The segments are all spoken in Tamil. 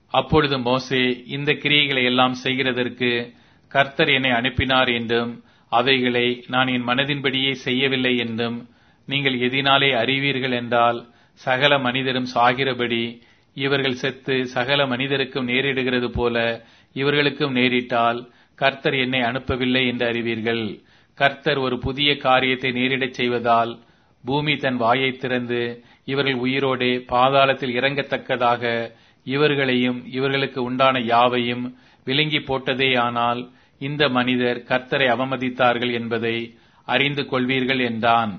அப்பொழுது மோசே இந்த கிரியைகளை எல்லாம் செய்கிறதற்கு கர்த்தர் என்னை அனுப்பினார் என்றும் அவைகளை நான் என் மனதின்படியே செய்யவில்லை என்றும் நீங்கள் எதினாலே அறிவீர்கள் என்றால் சகல மனிதரும் சாகிறபடி இவர்கள் செத்து சகல மனிதருக்கும் நேரிடுகிறது போல இவர்களுக்கும் நேரிட்டால் கர்த்தர் என்னை அனுப்பவில்லை என்று அறிவீர்கள் கர்த்தர் ஒரு புதிய காரியத்தை நேரிடச் செய்வதால் பூமி தன் வாயை திறந்து இவர்கள் உயிரோடே பாதாளத்தில் இறங்கத்தக்கதாக இவர்களையும் இவர்களுக்கு உண்டான யாவையும் விழுங்கி போட்டதேயானால் இந்த மனிதர் கர்த்தரை அவமதித்தார்கள் என்பதை அறிந்து கொள்வீர்கள் என்றான்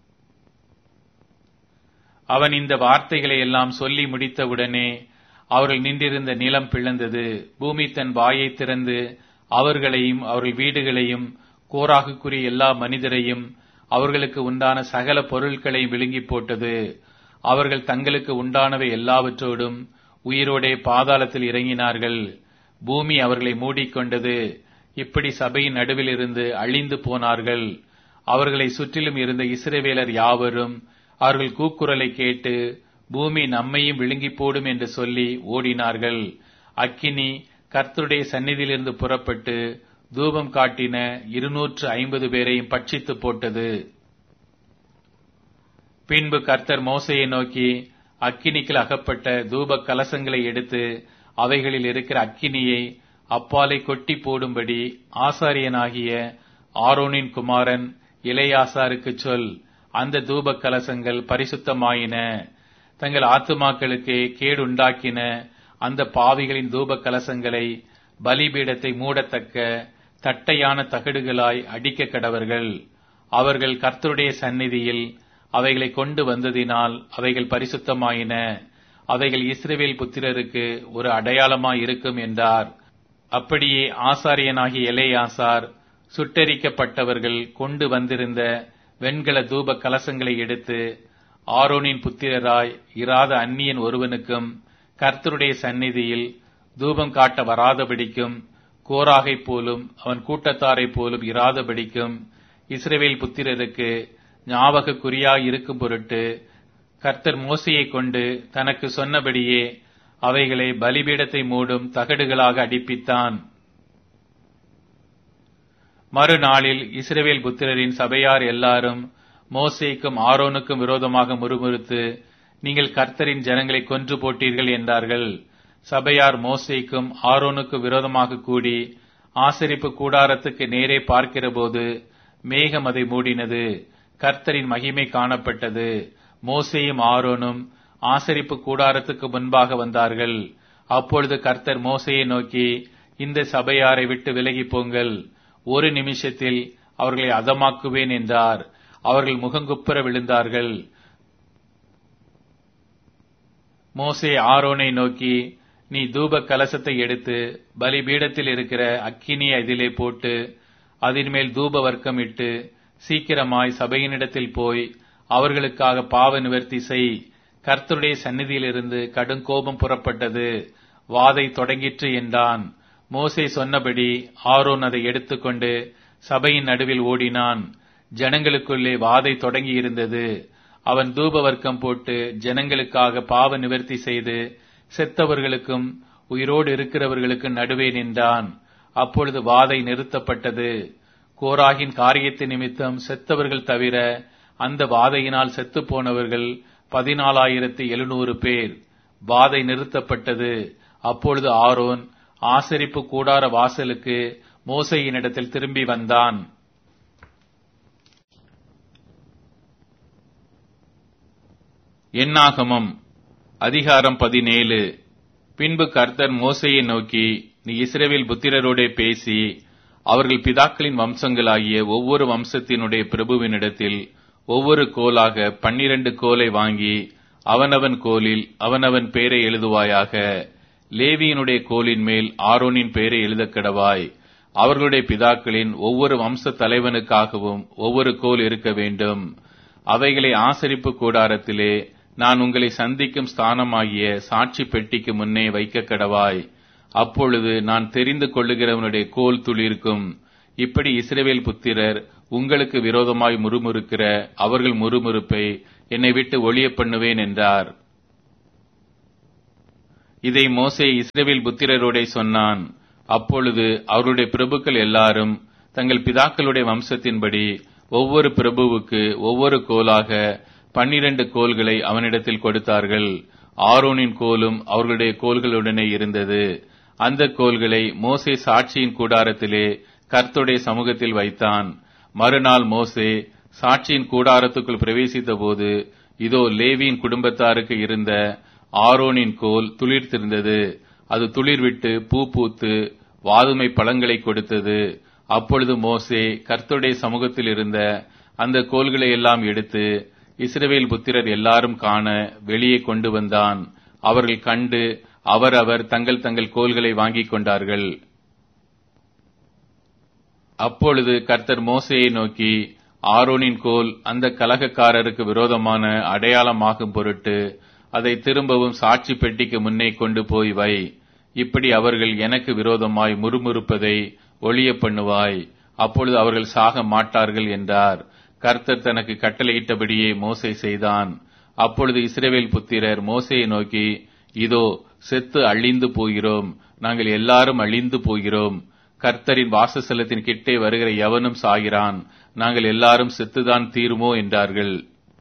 அவன் இந்த வார்த்தைகளை எல்லாம் சொல்லி முடித்தவுடனே அவர்கள் நின்றிருந்த நிலம் பிளந்தது பூமி தன் வாயை திறந்து அவர்களையும் அவர்கள் வீடுகளையும் கோராகுக்குரிய எல்லா மனிதரையும் அவர்களுக்கு உண்டான சகல பொருட்களையும் விழுங்கி போட்டது அவர்கள் தங்களுக்கு உண்டானவை எல்லாவற்றோடும் உயிரோடே பாதாளத்தில் இறங்கினார்கள் பூமி அவர்களை மூடிக்கொண்டது இப்படி சபையின் நடுவில் இருந்து அழிந்து போனார்கள் அவர்களை சுற்றிலும் இருந்த இஸ்ரவேலர் யாவரும் அவர்கள் கூக்குரலை கேட்டு பூமி நம்மையும் விழுங்கி போடும் என்று சொல்லி ஓடினார்கள் அக்கினி கர்த்தருடைய சந்நிதியிலிருந்து புறப்பட்டு தூபம் காட்டின இருநூற்று ஐம்பது பேரையும் பட்சித்து போட்டது பின்பு கர்த்தர் மோசையை நோக்கி அக்கினிக்குள் அகப்பட்ட தூப கலசங்களை எடுத்து அவைகளில் இருக்கிற அக்கினியை அப்பாலை கொட்டி போடும்படி ஆசாரியனாகிய ஆரோனின் குமாரன் இளையாசாருக்கு சொல் அந்த தூப கலசங்கள் பரிசுத்தமாயின தங்கள் ஆத்துமாக்களுக்கு கேடுண்டாக்கின அந்த பாவிகளின் தூப கலசங்களை பலிபீடத்தை மூடத்தக்க தட்டையான தகடுகளாய் அடிக்க கடவர்கள் அவர்கள் கர்த்தருடைய சந்நிதியில் அவைகளை கொண்டு வந்ததினால் அவைகள் பரிசுத்தமாயின அவைகள் இஸ்ரவேல் புத்திரருக்கு ஒரு அடையாளமாய் இருக்கும் என்றார் அப்படியே ஆசாரியனாகிய எலேயாசார் சுட்டரிக்கப்பட்டவர்கள் கொண்டு வந்திருந்த வெண்கல தூப கலசங்களை எடுத்து ஆரோனின் புத்திரராய் இராத அந்நியன் ஒருவனுக்கும் கர்த்தருடைய சந்நிதியில் தூபம் காட்ட வராதபடிக்கும் கோராகை போலும் அவன் கூட்டத்தாரை போலும் இராதபடிக்கும் இஸ்ரவேல் புத்திரருக்கு ஞாபக குறியாய் இருக்கும் பொருட்டு கர்த்தர் மோசையை கொண்டு தனக்கு சொன்னபடியே அவைகளை பலிபீடத்தை மூடும் தகடுகளாக அடிப்பித்தான் மறுநாளில் இஸ்ரவேல் புத்திரரின் சபையார் எல்லாரும் மோசேக்கும் ஆரோனுக்கும் விரோதமாக முறுமுறுத்து நீங்கள் கர்த்தரின் ஜனங்களை கொன்று போட்டீர்கள் என்றார்கள் சபையார் மோசேக்கும் ஆரோனுக்கு விரோதமாக கூடி ஆசரிப்பு கூடாரத்துக்கு நேரே பார்க்கிறபோது மேகம் அதை மூடினது கர்த்தரின் மகிமை காணப்பட்டது மோசேயும் ஆரோனும் ஆசரிப்பு கூடாரத்துக்கு முன்பாக வந்தார்கள் அப்பொழுது கர்த்தர் மோசையை நோக்கி இந்த சபையாரை விட்டு விலகி போங்கள் ஒரு நிமிஷத்தில் அவர்களை அதமாக்குவேன் என்றார் அவர்கள் முகங்குப்புற விழுந்தார்கள் மோசே ஆரோனை நோக்கி நீ தூப கலசத்தை எடுத்து பலிபீடத்தில் இருக்கிற அக்கினியை அதிலே போட்டு அதன் மேல் தூப வர்க்கம் இட்டு சீக்கிரமாய் சபையினிடத்தில் போய் அவர்களுக்காக பாவ நிவர்த்தி செய் கர்த்தருடைய சந்நிதியிலிருந்து கடும் கோபம் புறப்பட்டது வாதை தொடங்கிற்று என்றான் மோசே சொன்னபடி ஆரோன் அதை எடுத்துக்கொண்டு சபையின் நடுவில் ஓடினான் ஜனங்களுக்குள்ளே வாதை தொடங்கி இருந்தது அவன் தூப வர்க்கம் போட்டு ஜனங்களுக்காக பாவ நிவர்த்தி செய்து செத்தவர்களுக்கும் உயிரோடு இருக்கிறவர்களுக்கு நடுவே நின்றான் அப்பொழுது வாதை நிறுத்தப்பட்டது கோராகின் காரியத்தை நிமித்தம் செத்தவர்கள் தவிர அந்த வாதையினால் செத்துப் போனவர்கள் பதினாலாயிரத்தி எழுநூறு பேர் வாதை நிறுத்தப்பட்டது அப்பொழுது ஆரோன் ஆசரிப்பு கூடார வாசலுக்கு மோசையினிடத்தில் திரும்பி வந்தான் எண்ணாகமம் அதிகாரம் பதினேழு பின்பு கர்த்தர் மோசையை நோக்கி நீ இஸ்ரவேல் புத்திரரோடே பேசி அவர்கள் பிதாக்களின் வம்சங்களாகிய ஒவ்வொரு வம்சத்தினுடைய பிரபுவினிடத்தில் ஒவ்வொரு கோலாக பன்னிரண்டு கோலை வாங்கி அவனவன் கோலில் அவனவன் பெயரை எழுதுவாயாக லேவியினுடைய கோலின் மேல் ஆரோனின் பெயரை எழுதக் கடவாய் அவர்களுடைய பிதாக்களின் ஒவ்வொரு வம்ச தலைவனுக்காகவும் ஒவ்வொரு கோல் இருக்க வேண்டும் அவைகளை ஆசரிப்பு கூடாரத்திலே நான் உங்களை சந்திக்கும் ஸ்தானமாகிய சாட்சி பெட்டிக்கு முன்னே வைக்க கடவாய் அப்பொழுது நான் தெரிந்து கொள்ளுகிறவனுடைய கோல் துளிர்க்கும் இப்படி இஸ்ரவேல் புத்திரர் உங்களுக்கு விரோதமாய் முறுமுறுக்கிற அவர்கள் முறுமுறுப்பை என்னை விட்டு ஒளிய பண்ணுவேன் என்றார் இதை மோசே இஸ்ரவேல் புத்திரரோடே சொன்னான் அப்பொழுது அவருடைய பிரபுக்கள் எல்லாரும் தங்கள் பிதாக்களுடைய வம்சத்தின்படி ஒவ்வொரு பிரபுவுக்கு ஒவ்வொரு கோலாக பன்னிரண்டு கோல்களை அவனிடத்தில் கொடுத்தார்கள் ஆரோனின் கோலும் அவர்களுடைய கோல்களுடனே இருந்தது அந்த கோல்களை மோசே சாட்சியின் கூடாரத்திலே கர்த்துடைய சமூகத்தில் வைத்தான் மறுநாள் மோசே சாட்சியின் கூடாரத்துக்குள் பிரவேசித்த போது இதோ லேவியின் குடும்பத்தாருக்கு இருந்த ஆரோனின் கோல் துளிர்த்திருந்தது அது துளிர்விட்டு பூ பூத்து வாதுமை பழங்களை கொடுத்தது அப்பொழுது மோசே கர்த்தருடைய சமூகத்தில் இருந்த அந்த கோல்களை எல்லாம் எடுத்து இஸ்ரவேல் புத்திரர் எல்லாரும் காண வெளியே கொண்டு வந்தான் அவர்கள் கண்டு அவரவர் தங்கள் தங்கள் கோல்களை வாங்கிக் கொண்டார்கள் அப்பொழுது கர்த்தர் மோசையை நோக்கி ஆரோனின் கோல் அந்த கலகக்காரருக்கு விரோதமான அடையாளமாகும் பொருட்டு அதை திரும்பவும் சாட்சி பெட்டிக்கு முன்னே கொண்டு போய் வை இப்படி அவர்கள் எனக்கு விரோதமாய் முறுமுறுப்பதை ஒளிய பண்ணுவாய் அப்பொழுது அவர்கள் சாக மாட்டார்கள் என்றார் கர்த்தர் தனக்கு கட்டளையிட்டபடியே மோசை செய்தான் அப்பொழுது இஸ்ரேவேல் புத்திரர் மோசையை நோக்கி இதோ செத்து அழிந்து போகிறோம் நாங்கள் எல்லாரும் அழிந்து போகிறோம் கர்த்தரின் வாசஸ்தலத்தின் கிட்டே வருகிற எவனும் சாகிறான் நாங்கள் எல்லாரும் செத்துதான் தீருமோ என்றார்கள்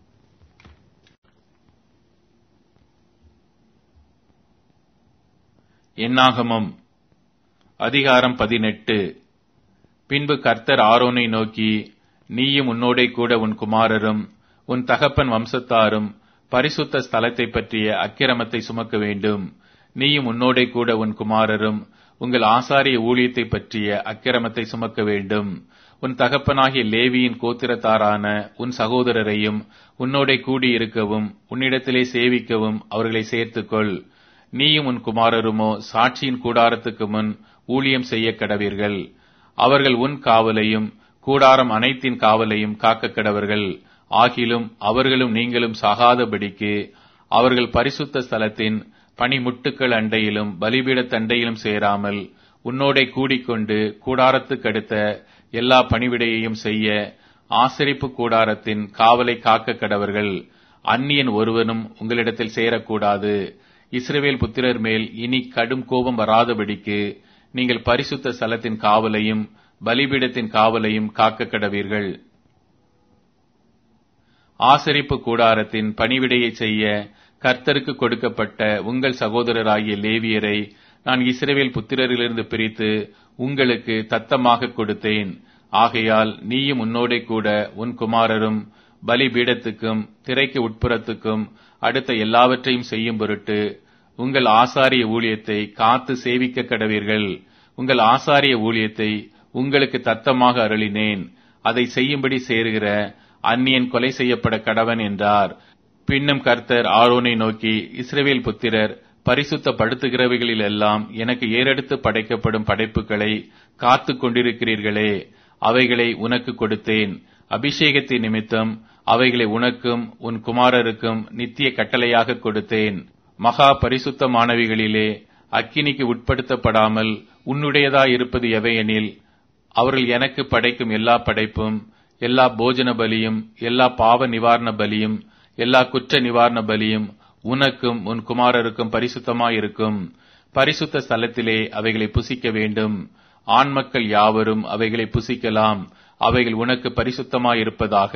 எண்ணாகமம் அதிகாரம் பதினெட்டு பின்பு கர்த்தர் ஆரோனை நோக்கி நீயும் உன்னோடே கூட உன் குமாரரும் உன் தகப்பன் வம்சத்தாரும் பரிசுத்த ஸ்தலத்தை பற்றிய அக்கிரமத்தை சுமக்க வேண்டும் நீயும் உன்னோடே கூட உன் குமாரரும் உங்கள் ஆசாரிய ஊழியத்தை பற்றிய அக்கிரமத்தை சுமக்க வேண்டும் உன் தகப்பனாகிய லேவியின் கோத்திரத்தாரான உன் சகோதரரையும் உன்னோடே கூடியிருக்கவும் உன்னிடத்திலே சேவிக்கவும் அவர்களை சேர்த்துக்கொள் நீயும் உன் குமாரருமோ சாட்சியின் கூடாரத்துக்கு முன் ஊழியம் செய்ய கடவீர்கள் அவர்கள் உன் காவலையும் கூடாரம் அனைத்தின் காவலையும் காக்க கடவர்கள் ஆகிலும் அவர்களும் நீங்களும் சாகாதபடிக்கு அவர்கள் பரிசுத்த ஸ்தலத்தின் பனிமுட்டுக்கள் அண்டையிலும் பலிபீடத் தண்டையிலும் சேராமல் உன்னோடே கூடிக்கொண்டு கூடாரத்துக்கடுத்த எல்லா பணிவிடையையும் செய்ய ஆசரிப்பு கூடாரத்தின் காவலை காக்க கடவர்கள் அந்நியன் ஒருவனும் உங்களிடத்தில் சேரக்கூடாது இஸ்ரவேல் புத்திரர் மேல் இனி கடும் கோபம் வராதபடிக்கு நீங்கள் பரிசுத்த ஸ்தலத்தின் காவலையும் பலிபீடத்தின் காவலையும் காக்க கடவீர்கள் ஆசரிப்பு கூடாரத்தின் பணிவிடையை செய்ய கர்த்தருக்கு கொடுக்கப்பட்ட உங்கள் சகோதரராகிய லேவியரை நான் இஸ்ரவேல் புத்திரரிலிருந்து பிரித்து உங்களுக்கு தத்தமாக கொடுத்தேன் ஆகையால் நீயும் உன்னோடே கூட உன் குமாரரும் பலிபீடத்துக்கும் திரைக்கு உட்புறத்துக்கும் அடுத்த எல்லாவற்றையும் செய்யும் பொருட்டு உங்கள் ஆசாரிய ஊழியத்தை காத்து சேவிக்க கடவீர்கள் உங்கள் ஆசாரிய ஊழியத்தை உங்களுக்கு தத்தமாக அருளினேன் அதை செய்யும்படி சேருகிற அந்நியன் கொலை செய்யப்பட கடவன் என்றார் பின்னும் கர்த்தர் ஆரோனை நோக்கி இஸ்ரவேல் புத்திரர் பரிசுத்தப்படுத்துகிறவைகளில் எல்லாம் எனக்கு ஏறெடுத்து படைக்கப்படும் படைப்புகளை காத்து கொண்டிருக்கிறீர்களே அவைகளை உனக்கு கொடுத்தேன் அபிஷேகத்தின் நிமித்தம் அவைகளை உனக்கும் உன் குமாரருக்கும் நித்திய கட்டளையாக கொடுத்தேன் மகா பரிசுத்தமானவைகளிலே அக்கினிக்கு உட்படுத்தப்படாமல் உன்னுடையதாயிருப்பது எவையெனில் அவர்கள் எனக்கு படைக்கும் எல்லா படைப்பும் எல்லா போஜன பலியும் எல்லா பாவ நிவாரண பலியும் எல்லா குற்ற நிவாரண பலியும் உனக்கும் உன் குமாரருக்கும் பரிசுத்தமாயிருக்கும் பரிசுத்த ஸ்தலத்திலே அவைகளை புசிக்க வேண்டும் ஆண் மக்கள் யாவரும் அவைகளை புசிக்கலாம் அவைகள் உனக்கு பரிசுத்தமாயிருப்பதாக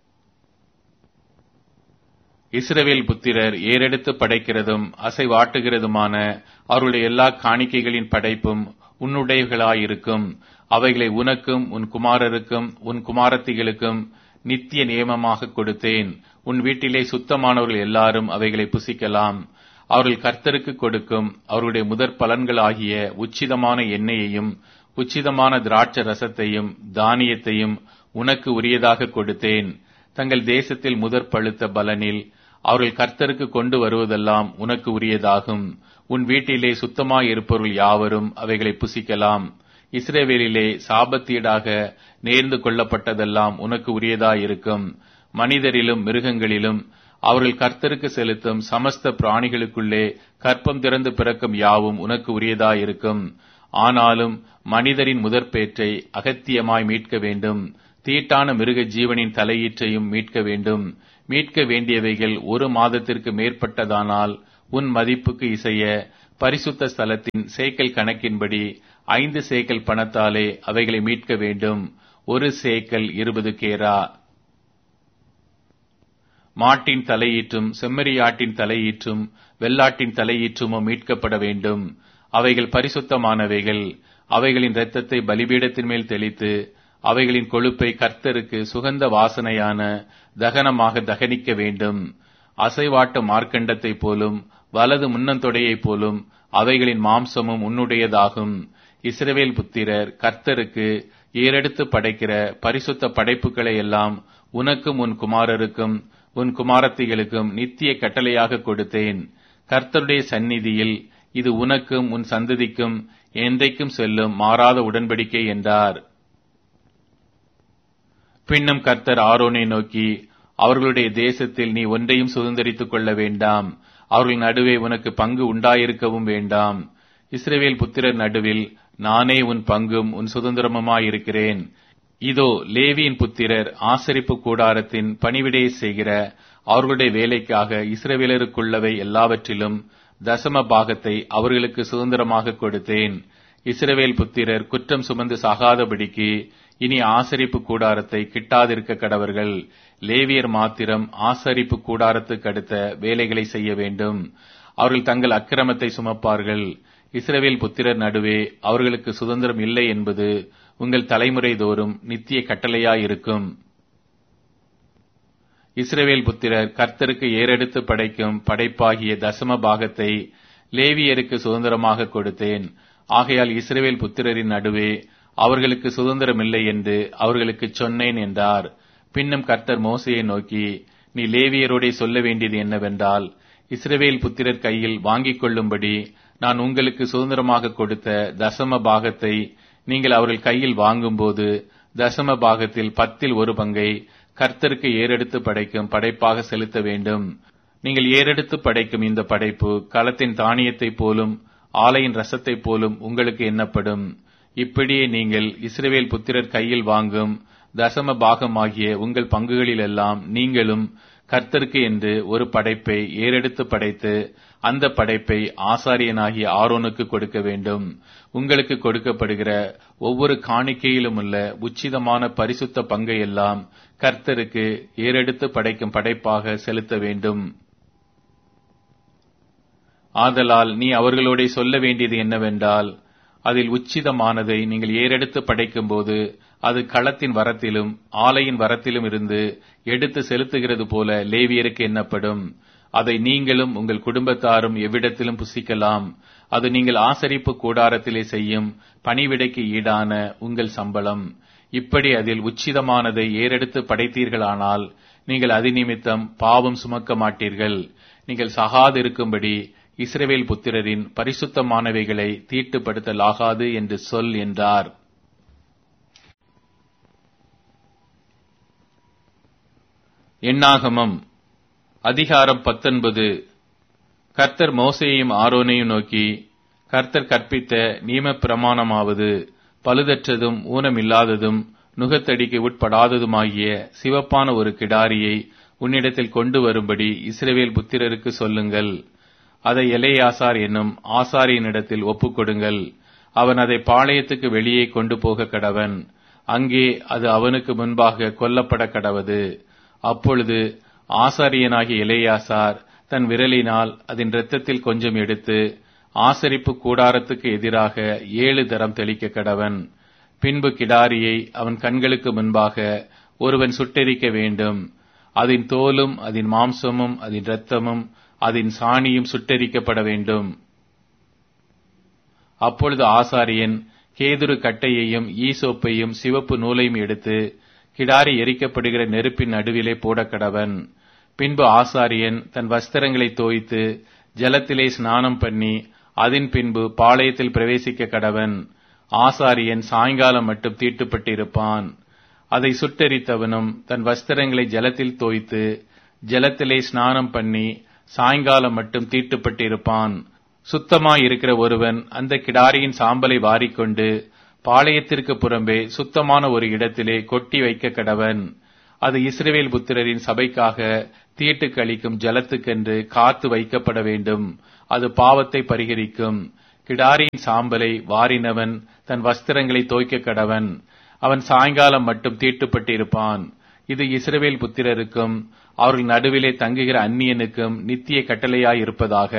இஸ்ரவேல் புத்திரர் ஏறெடுத்து படைக்கிறதும் அசைவாட்டுகிறதுமான அவருடைய எல்லா காணிக்கைகளின் படைப்பும் உன்னுடையவர்களாயிருக்கும் அவைகளை உனக்கும் உன் குமாரருக்கும் உன் குமாரத்திகளுக்கும் நித்திய நியமமாக கொடுத்தேன் உன் வீட்டிலே சுத்தமானவர்கள் எல்லாரும் அவைகளை புசிக்கலாம் அவர்கள் கர்த்தருக்கு கொடுக்கும் அவருடைய முதற் பலன்களாகிய உச்சிதமான எண்ணெயையும் உச்சிதமான திராட்ச ரசத்தையும் தானியத்தையும் உனக்கு உரியதாக கொடுத்தேன் தங்கள் தேசத்தில் முதற் பழுத்த பலனில் அவர்கள் கர்த்தருக்கு கொண்டு வருவதெல்லாம் உனக்கு உரியதாகும் உன் வீட்டிலே சுத்தமாய் இருப்பவர்கள் யாவரும் அவைகளை புசிக்கலாம் இஸ்ரேவேலிலே சாபத்தீடாக நேர்ந்து கொள்ளப்பட்டதெல்லாம் உனக்கு உரியதாயிருக்கும் மனிதரிலும் மிருகங்களிலும் அவர்கள் கர்த்தருக்கு செலுத்தும் சமஸ்த பிராணிகளுக்குள்ளே கற்பம் திறந்து பிறக்கும் யாவும் உனக்கு உரியதாயிருக்கும் ஆனாலும் மனிதரின் முதற்பேற்றை அகத்தியமாய் மீட்க வேண்டும் தீட்டான மிருக ஜீவனின் தலையீற்றையும் மீட்க வேண்டும் மீட்க வேண்டியவைகள் ஒரு மாதத்திற்கு மேற்பட்டதானால் உன் மதிப்புக்கு இசைய பரிசுத்த ஸ்தலத்தின் சேக்கல் கணக்கின்படி ஐந்து சேக்கல் பணத்தாலே அவைகளை மீட்க வேண்டும் ஒரு சேக்கல் இருபது கேரா மாட்டின் தலையீற்றும் செம்மறியாட்டின் தலையீற்றும் வெள்ளாட்டின் தலையீற்றுமும் மீட்கப்பட வேண்டும் அவைகள் பரிசுத்தமானவைகள் அவைகளின் இரத்தத்தை பலிபீடத்தின் மேல் தெளித்து அவைகளின் கொழுப்பை கர்த்தருக்கு சுகந்த வாசனையான தகனமாக தகனிக்க வேண்டும் அசைவாட்ட மார்க்கண்டத்தைப் போலும் வலது முன்னந்தொடையைப் போலும் அவைகளின் மாம்சமும் உன்னுடையதாகும் இஸ்ரவேல் புத்திரர் கர்த்தருக்கு ஏறெடுத்து படைக்கிற பரிசுத்த படைப்புகளை எல்லாம் உனக்கும் உன் குமாரருக்கும் உன் குமாரத்திகளுக்கும் நித்திய கட்டளையாக கொடுத்தேன் கர்த்தருடைய சந்நிதியில் இது உனக்கும் உன் சந்ததிக்கும் என்றைக்கும் செல்லும் மாறாத உடன்படிக்கை என்றார் பின்னும் கர்த்தர் ஆரோனை நோக்கி அவர்களுடைய தேசத்தில் நீ ஒன்றையும் சுதந்திரித்துக் கொள்ள வேண்டாம் அவர்கள் நடுவே உனக்கு பங்கு உண்டாயிருக்கவும் வேண்டாம் இஸ்ரேவேல் புத்திரர் நடுவில் நானே உன் பங்கும் உன் சுதந்திரமுமாயிருக்கிறேன் இதோ லேவியின் புத்திரர் ஆசரிப்பு கூடாரத்தின் பணிவிடையை செய்கிற அவர்களுடைய வேலைக்காக இஸ்ரவேலருக்குள்ளவை எல்லாவற்றிலும் தசம பாகத்தை அவர்களுக்கு சுதந்திரமாக கொடுத்தேன் இஸ்ரவேல் புத்திரர் குற்றம் சுமந்து சாகாதபடிக்கு இனி ஆசரிப்பு கூடாரத்தை கிட்டாதிருக்க கடவர்கள் லேவியர் மாத்திரம் ஆசரிப்பு கூடாரத்துக்கு அடுத்த வேலைகளை செய்ய வேண்டும் அவர்கள் தங்கள் அக்கிரமத்தை சுமப்பார்கள் இஸ்ரவேல் புத்திரர் நடுவே அவர்களுக்கு சுதந்திரம் இல்லை என்பது உங்கள் தலைமுறை தோறும் நித்திய கட்டளையாயிருக்கும் இஸ்ரவேல் புத்திரர் கர்த்தருக்கு ஏறெடுத்து படைக்கும் படைப்பாகிய தசம பாகத்தை லேவியருக்கு சுதந்திரமாக கொடுத்தேன் ஆகையால் இஸ்ரவேல் புத்திரரின் நடுவே அவர்களுக்கு சுதந்திரம் இல்லை என்று அவர்களுக்கு சொன்னேன் என்றார் பின்னும் கர்த்தர் மோசையை நோக்கி நீ லேவியரோடே சொல்ல வேண்டியது என்னவென்றால் இஸ்ரவேல் புத்திரர் கையில் வாங்கிக் கொள்ளும்படி நான் உங்களுக்கு சுதந்திரமாக கொடுத்த தசம பாகத்தை நீங்கள் அவர்கள் கையில் வாங்கும்போது தசம பாகத்தில் பத்தில் ஒரு பங்கை கர்த்தருக்கு ஏறெடுத்து படைக்கும் படைப்பாக செலுத்த வேண்டும் நீங்கள் ஏறெடுத்து படைக்கும் இந்த படைப்பு களத்தின் தானியத்தைப் போலும் ஆலையின் ரசத்தைப் போலும் உங்களுக்கு எண்ணப்படும் இப்படியே நீங்கள் இஸ்ரவேல் புத்திரர் கையில் வாங்கும் தசம பாகமாகிய உங்கள் பங்குகளிலெல்லாம் நீங்களும் கர்த்தருக்கு என்று ஒரு படைப்பை ஏறெடுத்து படைத்து அந்த படைப்பை ஆசாரியனாகிய ஆரோனுக்கு கொடுக்க வேண்டும் உங்களுக்கு கொடுக்கப்படுகிற ஒவ்வொரு காணிக்கையிலும் உள்ள உச்சிதமான பரிசுத்த பங்கை எல்லாம் கர்த்தருக்கு ஏறெடுத்து படைக்கும் படைப்பாக செலுத்த வேண்டும் ஆதலால் நீ அவர்களோட சொல்ல வேண்டியது என்னவென்றால் அதில் உச்சிதமானதை நீங்கள் ஏறெடுத்து படைக்கும்போது அது களத்தின் வரத்திலும் ஆலையின் வரத்திலும் இருந்து எடுத்து செலுத்துகிறது போல லேவியருக்கு எண்ணப்படும் அதை நீங்களும் உங்கள் குடும்பத்தாரும் எவ்விடத்திலும் புசிக்கலாம் அது நீங்கள் ஆசரிப்பு கூடாரத்திலே செய்யும் பணிவிடைக்கு ஈடான உங்கள் சம்பளம் இப்படி அதில் உச்சிதமானதை ஏறெடுத்து படைத்தீர்களானால் நீங்கள் அதிநிமித்தம் பாவம் சுமக்க மாட்டீர்கள் நீங்கள் சகாதிருக்கும்படி இஸ்ரவேல் புத்திரரின் பரிசுத்தமானவைகளை தீட்டுப்படுத்தலாகாது என்று சொல் என்றார் எண்ணாகமம் அதிகாரம் பத்தொன்பது கர்த்தர் மோசையையும் ஆரோனையும் நோக்கி கர்த்தர் கற்பித்த நியம பிரமாணமாவது பழுதற்றதும் ஊனமில்லாததும் நுகத்தடிக்கு உட்படாததுமாகிய சிவப்பான ஒரு கிடாரியை உன்னிடத்தில் கொண்டு வரும்படி இஸ்ரவேல் புத்திரருக்கு சொல்லுங்கள் அதை எலேயாசார் என்னும் ஆசாரியனிடத்தில் ஒப்புக்கொடுங்கள் அவன் அதை பாளையத்துக்கு வெளியே கொண்டு போக கடவன் அங்கே அது அவனுக்கு முன்பாக கொல்லப்பட கடவது அப்பொழுது ஆசாரியனாகிய இளையாசார் தன் விரலினால் அதன் இரத்தத்தில் கொஞ்சம் எடுத்து ஆசரிப்பு கூடாரத்துக்கு எதிராக ஏழு தரம் தெளிக்க கடவன் பின்பு கிடாரியை அவன் கண்களுக்கு முன்பாக ஒருவன் சுட்டெரிக்க வேண்டும் அதன் தோலும் அதன் மாம்சமும் அதன் இரத்தமும் அதன் சாணியும் சுட்டெரிக்கப்பட வேண்டும் அப்பொழுது ஆசாரியன் கேதுரு கட்டையையும் ஈசோப்பையும் சிவப்பு நூலையும் எடுத்து கிடாரி எரிக்கப்படுகிற நெருப்பின் நடுவிலே போடக்கடவன் பின்பு ஆசாரியன் தன் வஸ்திரங்களை தோய்த்து ஜலத்திலே ஸ்நானம் பண்ணி அதன் பின்பு பாளையத்தில் பிரவேசிக்க கடவன் ஆசாரியன் சாயங்காலம் மட்டும் தீட்டுப்பட்டிருப்பான் அதை சுட்டெரித்தவனும் தன் வஸ்திரங்களை ஜலத்தில் தோய்த்து ஜலத்திலே ஸ்நானம் பண்ணி சாயங்காலம் மட்டும் தீட்டுப்பட்டிருப்பான் சுத்தமாயிருக்கிற ஒருவன் அந்த கிடாரியின் சாம்பலை வாரிக்கொண்டு பாளையத்திற்கு புறம்பே சுத்தமான ஒரு இடத்திலே கொட்டி வைக்க கடவன் அது இஸ்ரவேல் புத்திரரின் சபைக்காக தீட்டு கழிக்கும் ஜலத்துக்கென்று காத்து வைக்கப்பட வேண்டும் அது பாவத்தை பரிகரிக்கும் கிடாரியின் சாம்பலை வாரினவன் தன் வஸ்திரங்களை தோய்க்க கடவன் அவன் சாயங்காலம் மட்டும் தீட்டுப்பட்டிருப்பான் இது இஸ்ரவேல் புத்திரருக்கும் அவர்கள் நடுவிலே தங்குகிற அந்நியனுக்கும் நித்திய கட்டளையாயிருப்பதாக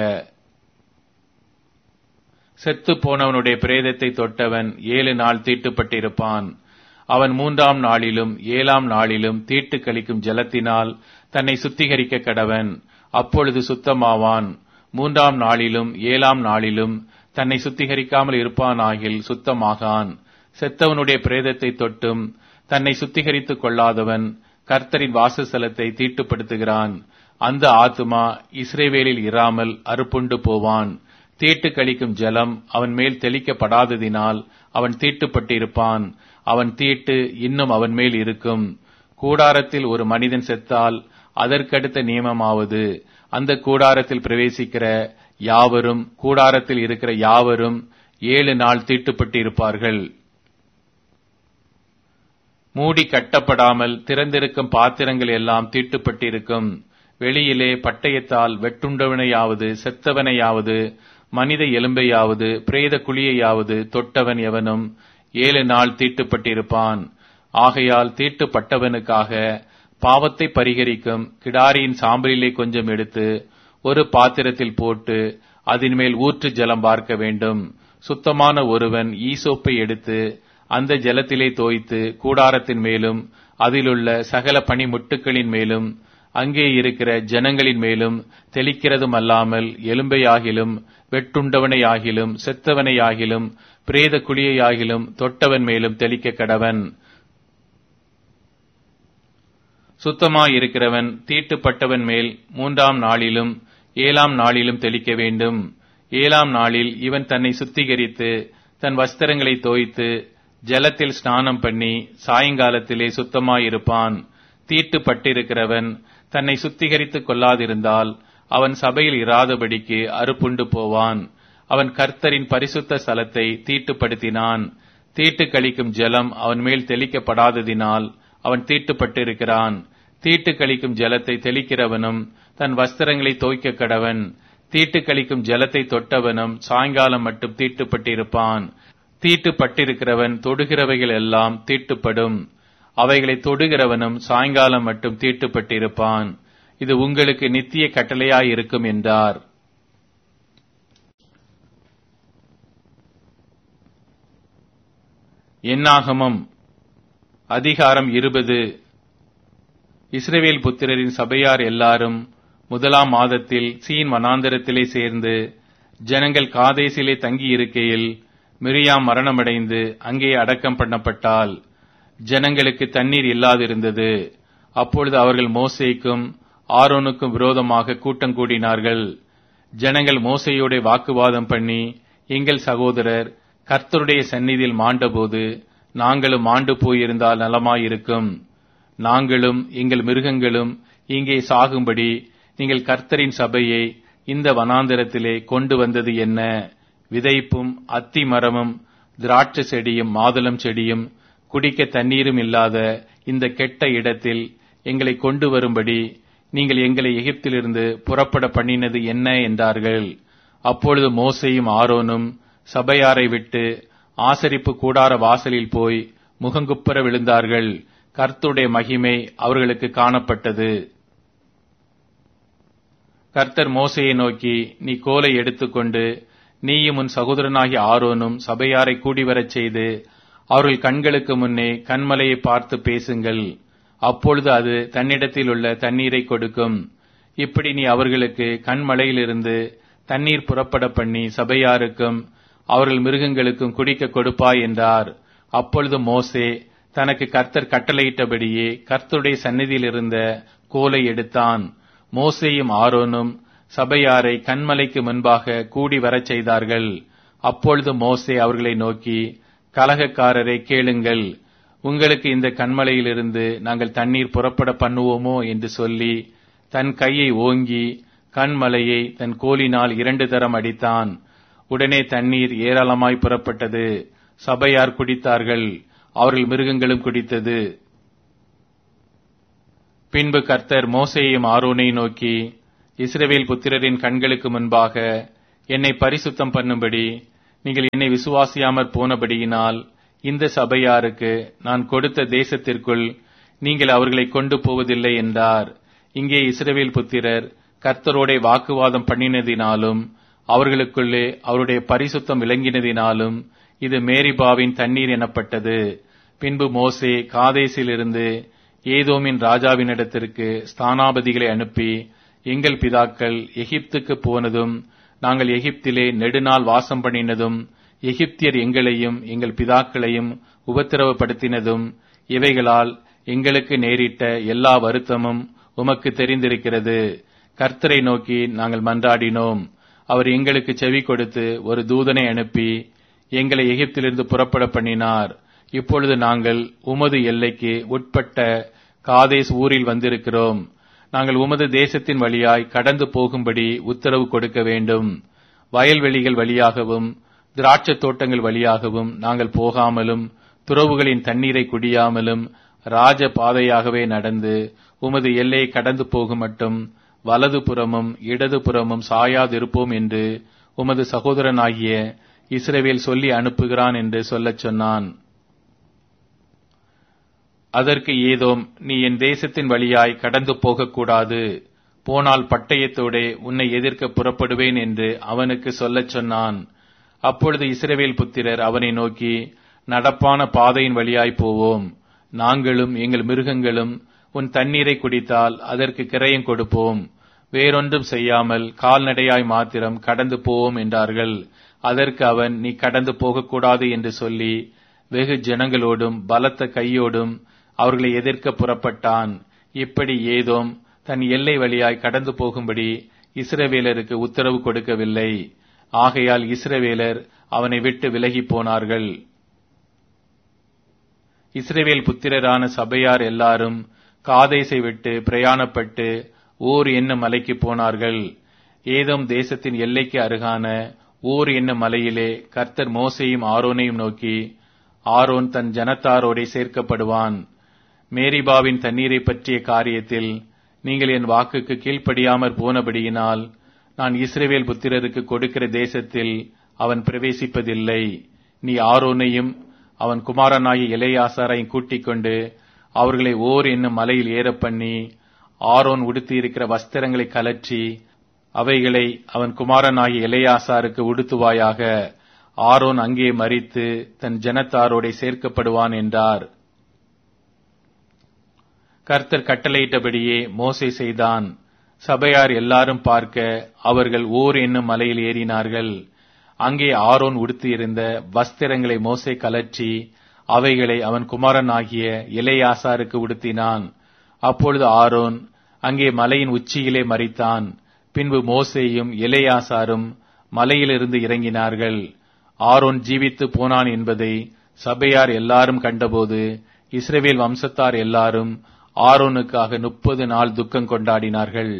செத்து போனவனுடைய பிரேதத்தை தொட்டவன் ஏழு நாள் தீட்டுப்பட்டிருப்பான் அவன் மூன்றாம் நாளிலும் ஏழாம் நாளிலும் தீட்டு கழிக்கும் ஜலத்தினால் தன்னை சுத்திகரிக்க கடவன் அப்பொழுது சுத்தமாவான் மூன்றாம் நாளிலும் ஏழாம் நாளிலும் தன்னை சுத்திகரிக்காமல் இருப்பானாகில் சுத்தமாகான் செத்தவனுடைய பிரேதத்தை தொட்டும் தன்னை சுத்திகரித்துக் கொள்ளாதவன் கர்த்தரின் வாசஸ்தலத்தை தீட்டுப்படுத்துகிறான் அந்த ஆத்துமா இஸ்ரேவேலில் இராமல் அறுப்புண்டு போவான் தீட்டு கழிக்கும் ஜலம் அவன் மேல் தெளிக்கப்படாததினால் அவன் தீட்டுப்பட்டிருப்பான் அவன் தீட்டு இன்னும் அவன் மேல் இருக்கும் கூடாரத்தில் ஒரு மனிதன் செத்தால் அதற்கடுத்த நியமமாவது அந்த கூடாரத்தில் பிரவேசிக்கிற யாவரும் கூடாரத்தில் இருக்கிற யாவரும் ஏழு நாள் தீட்டுப்பட்டிருப்பார்கள் மூடி கட்டப்படாமல் திறந்திருக்கும் பாத்திரங்கள் எல்லாம் தீட்டுப்பட்டிருக்கும் வெளியிலே பட்டயத்தால் வெட்டுண்டவனையாவது செத்தவனையாவது மனித எலும்பையாவது பிரேத குழியையாவது தொட்டவன் எவனும் ஏழு நாள் தீட்டுப்பட்டிருப்பான் ஆகையால் தீட்டுப்பட்டவனுக்காக பாவத்தை பரிகரிக்கும் கிடாரியின் சாம்பலிலே கொஞ்சம் எடுத்து ஒரு பாத்திரத்தில் போட்டு அதன் மேல் ஊற்று ஜலம் பார்க்க வேண்டும் சுத்தமான ஒருவன் ஈசோப்பை எடுத்து அந்த ஜலத்திலே தோய்த்து கூடாரத்தின் மேலும் அதிலுள்ள சகல பனிமுட்டுக்களின் மேலும் அங்கே இருக்கிற ஜனங்களின் மேலும் தெளிக்கிறதும் அல்லாமல் எலும்பையாகிலும் வெட்டுண்டவனையாகிலும் செத்தவனையாகிலும் பிரேத குழியையாகிலும் தொட்டவன் மேலும் தெளிக்க கடவன் சுத்தமாயிருக்கிறவன் தீட்டுப்பட்டவன் மேல் மூன்றாம் நாளிலும் ஏழாம் நாளிலும் தெளிக்க வேண்டும் ஏழாம் நாளில் இவன் தன்னை சுத்திகரித்து தன் வஸ்திரங்களை தோய்த்து ஜலத்தில் ஸ்நானம் பண்ணி சாயங்காலத்திலே சுத்தமாயிருப்பான் தீட்டுப்பட்டிருக்கிறவன் தன்னை சுத்திகரித்துக் கொள்ளாதிருந்தால் அவன் சபையில் இராதபடிக்கு அறுப்புண்டு போவான் அவன் கர்த்தரின் பரிசுத்த ஸ்தலத்தை தீட்டுப்படுத்தினான் தீட்டு கழிக்கும் ஜலம் அவன் மேல் தெளிக்கப்படாததினால் அவன் தீட்டுப்பட்டிருக்கிறான் தீட்டு கழிக்கும் ஜலத்தை தெளிக்கிறவனும் தன் வஸ்திரங்களை தோய்க்க கடவன் தீட்டு கழிக்கும் ஜலத்தை தொட்டவனும் சாயங்காலம் மட்டும் தீட்டுப்பட்டிருப்பான் தீட்டுப்பட்டிருக்கிறவன் தொடுகிறவைகள் எல்லாம் தீட்டுப்படும் அவைகளை தொடுகிறவனும் சாயங்காலம் மட்டும் தீட்டுப்பட்டிருப்பான் இது உங்களுக்கு நித்திய கட்டளையாயிருக்கும் என்றார் என்னாகமம் அதிகாரம் இருபது இஸ்ரவேல் புத்திரரின் சபையார் எல்லாரும் முதலாம் மாதத்தில் சீன் வனாந்தரத்திலே சேர்ந்து ஜனங்கள் காதேசிலே தங்கியிருக்கையில் மிரியாம் மரணமடைந்து அங்கே அடக்கம் பண்ணப்பட்டால் ஜனங்களுக்கு தண்ணீர் இல்லாதிருந்தது அப்பொழுது அவர்கள் மோசேக்கும் ஆரோனுக்கும் விரோதமாக கூட்டம் கூடினார்கள் ஜனங்கள் மோசையோட வாக்குவாதம் பண்ணி எங்கள் சகோதரர் கர்த்தருடைய சந்நிதியில் மாண்டபோது நாங்களும் மாண்டு போயிருந்தால் நலமாயிருக்கும் நாங்களும் எங்கள் மிருகங்களும் இங்கே சாகும்படி நீங்கள் கர்த்தரின் சபையை இந்த வனாந்தரத்திலே கொண்டு வந்தது என்ன விதைப்பும் அத்தி மரமும் திராட்சை செடியும் மாதுளம் செடியும் குடிக்க தண்ணீரும் இல்லாத இந்த கெட்ட இடத்தில் எங்களை கொண்டு வரும்படி நீங்கள் எங்களை எகிப்திலிருந்து புறப்பட பண்ணினது என்ன என்றார்கள் அப்பொழுது மோசையும் ஆரோனும் சபையாரை விட்டு ஆசரிப்பு கூடார வாசலில் போய் முகங்குப்புற விழுந்தார்கள் கர்த்துடைய மகிமை அவர்களுக்கு காணப்பட்டது கர்த்தர் மோசையை நோக்கி நீ கோலை எடுத்துக்கொண்டு நீயும் உன் சகோதரனாகிய ஆரோனும் சபையாரை கூடிவரச் செய்து அவர்கள் கண்களுக்கு முன்னே கண்மலையை பார்த்து பேசுங்கள் அப்பொழுது அது தன்னிடத்தில் உள்ள தண்ணீரை கொடுக்கும் இப்படி நீ அவர்களுக்கு கண்மலையிலிருந்து தண்ணீர் புறப்பட பண்ணி சபையாருக்கும் அவர்கள் மிருகங்களுக்கும் குடிக்க கொடுப்பாய் என்றார் அப்பொழுது மோசே தனக்கு கர்த்தர் கட்டளையிட்டபடியே கர்த்தருடைய சந்நிதியில் இருந்த கோலை எடுத்தான் மோசேயும் ஆரோனும் சபையாரை கண்மலைக்கு முன்பாக கூடி வரச் செய்தார்கள் அப்பொழுது மோசே அவர்களை நோக்கி கலகக்காரரை கேளுங்கள் உங்களுக்கு இந்த கண்மலையிலிருந்து நாங்கள் தண்ணீர் புறப்பட பண்ணுவோமோ என்று சொல்லி தன் கையை ஓங்கி கண்மலையை தன் கோலினால் இரண்டு தரம் அடித்தான் உடனே தண்ணீர் ஏராளமாய் புறப்பட்டது சபையார் குடித்தார்கள் அவர்கள் மிருகங்களும் குடித்தது பின்பு கர்த்தர் மோசையையும் ஆரோனை நோக்கி இஸ்ரவேல் புத்திரரின் கண்களுக்கு முன்பாக என்னை பரிசுத்தம் பண்ணும்படி நீங்கள் என்னை விசுவாசியாமற் போனபடியினால் இந்த சபையாருக்கு நான் கொடுத்த தேசத்திற்குள் நீங்கள் அவர்களை கொண்டு போவதில்லை என்றார் இங்கே இஸ்ரவேல் புத்திரர் கர்த்தரோட வாக்குவாதம் பண்ணினதினாலும் அவர்களுக்குள்ளே அவருடைய பரிசுத்தம் விளங்கினதினாலும் இது மேரிபாவின் தண்ணீர் எனப்பட்டது பின்பு மோசே காதேசிலிருந்து ஏதோமின் ராஜாவினிடத்திற்கு ஸ்தானாபதிகளை அனுப்பி எங்கள் பிதாக்கள் எகிப்துக்கு போனதும் நாங்கள் எகிப்திலே நெடுநாள் வாசம் பண்ணினதும் எகிப்தியர் எங்களையும் எங்கள் பிதாக்களையும் உபத்திரவப்படுத்தினதும் இவைகளால் எங்களுக்கு நேரிட்ட எல்லா வருத்தமும் உமக்கு தெரிந்திருக்கிறது கர்த்தரை நோக்கி நாங்கள் மன்றாடினோம் அவர் எங்களுக்கு செவி கொடுத்து ஒரு தூதனை அனுப்பி எங்களை எகிப்திலிருந்து புறப்பட பண்ணினார் இப்பொழுது நாங்கள் உமது எல்லைக்கு உட்பட்ட காதேஸ் ஊரில் வந்திருக்கிறோம் நாங்கள் உமது தேசத்தின் வழியாய் கடந்து போகும்படி உத்தரவு கொடுக்க வேண்டும் வயல்வெளிகள் வழியாகவும் திராட்சத் தோட்டங்கள் வழியாகவும் நாங்கள் போகாமலும் துறவுகளின் தண்ணீரை குடியாமலும் ராஜ பாதையாகவே நடந்து உமது எல்லையை கடந்து போகும் மட்டும் வலது புறமும் இடது புறமும் சாயாதிருப்போம் என்று உமது சகோதரனாகிய இஸ்ரவேல் சொல்லி அனுப்புகிறான் என்று சொல்லச் சொன்னான் அதற்கு ஏதோம் நீ என் தேசத்தின் வழியாய் கடந்து போகக்கூடாது போனால் பட்டயத்தோடே உன்னை எதிர்க்க புறப்படுவேன் என்று அவனுக்கு சொல்லச் சொன்னான் அப்பொழுது இஸ்ரவேல் புத்திரர் அவனை நோக்கி நடப்பான பாதையின் வழியாய் போவோம் நாங்களும் எங்கள் மிருகங்களும் உன் தண்ணீரை குடித்தால் அதற்கு கிரயம் கொடுப்போம் வேறொன்றும் செய்யாமல் கால்நடையாய் மாத்திரம் கடந்து போவோம் என்றார்கள் அதற்கு அவன் நீ கடந்து போகக்கூடாது என்று சொல்லி வெகு ஜனங்களோடும் பலத்த கையோடும் அவர்களை எதிர்க்க புறப்பட்டான் இப்படி ஏதோம் தன் எல்லை வழியாய் கடந்து போகும்படி இஸ்ரவேலருக்கு உத்தரவு கொடுக்கவில்லை ஆகையால் இஸ்ரவேலர் அவனை விட்டு விலகி போனார்கள் இஸ்ரவேல் புத்திரரான சபையார் எல்லாரும் காதேசை விட்டு பிரயாணப்பட்டு ஊர் என்னும் மலைக்கு போனார்கள் ஏதோம் தேசத்தின் எல்லைக்கு அருகான ஊர் என்னும் மலையிலே கர்த்தர் மோசையும் ஆரோனையும் நோக்கி ஆரோன் தன் ஜனத்தாரோடே சேர்க்கப்படுவான் மேரிபாவின் தண்ணீரை பற்றிய காரியத்தில் நீங்கள் என் வாக்குக்கு கீழ்ப்படியாமற் போனபடியினால் நான் இஸ்ரேவேல் புத்திரருக்கு கொடுக்கிற தேசத்தில் அவன் பிரவேசிப்பதில்லை நீ ஆரோனையும் அவன் குமாரனாகிய இளையாசாரையும் கூட்டிக் கொண்டு அவர்களை ஓர் என்னும் மலையில் ஏறப் பண்ணி ஆரோன் உடுத்தியிருக்கிற வஸ்திரங்களை கலற்றி அவைகளை அவன் குமாரனாகிய இளையாசாருக்கு உடுத்துவாயாக ஆரோன் அங்கே மறித்து தன் ஜனத்தாரோடே சேர்க்கப்படுவான் என்றார் கர்த்தர் கட்டளையிட்டபடியே மோசே செய்தான் சபையார் எல்லாரும் பார்க்க அவர்கள் ஓர் என்னும் மலையில் ஏறினார்கள் அங்கே ஆரோன் உடுத்தியிருந்த வஸ்திரங்களை மோசே கலற்றி அவைகளை அவன் குமாரனாகிய இளையாசாருக்கு உடுத்தினான் அப்பொழுது ஆரோன் அங்கே மலையின் உச்சியிலே மறித்தான் பின்பு மோசேயும் இளையாசாரும் மலையிலிருந்து இறங்கினார்கள் ஆரோன் ஜீவித்து போனான் என்பதை சபையார் எல்லாரும் கண்டபோது இஸ்ரேவேல் வம்சத்தார் எல்லாரும் ஆரோனுக்காக முப்பது நாள் துக்கம் கொண்டாடினார்கள்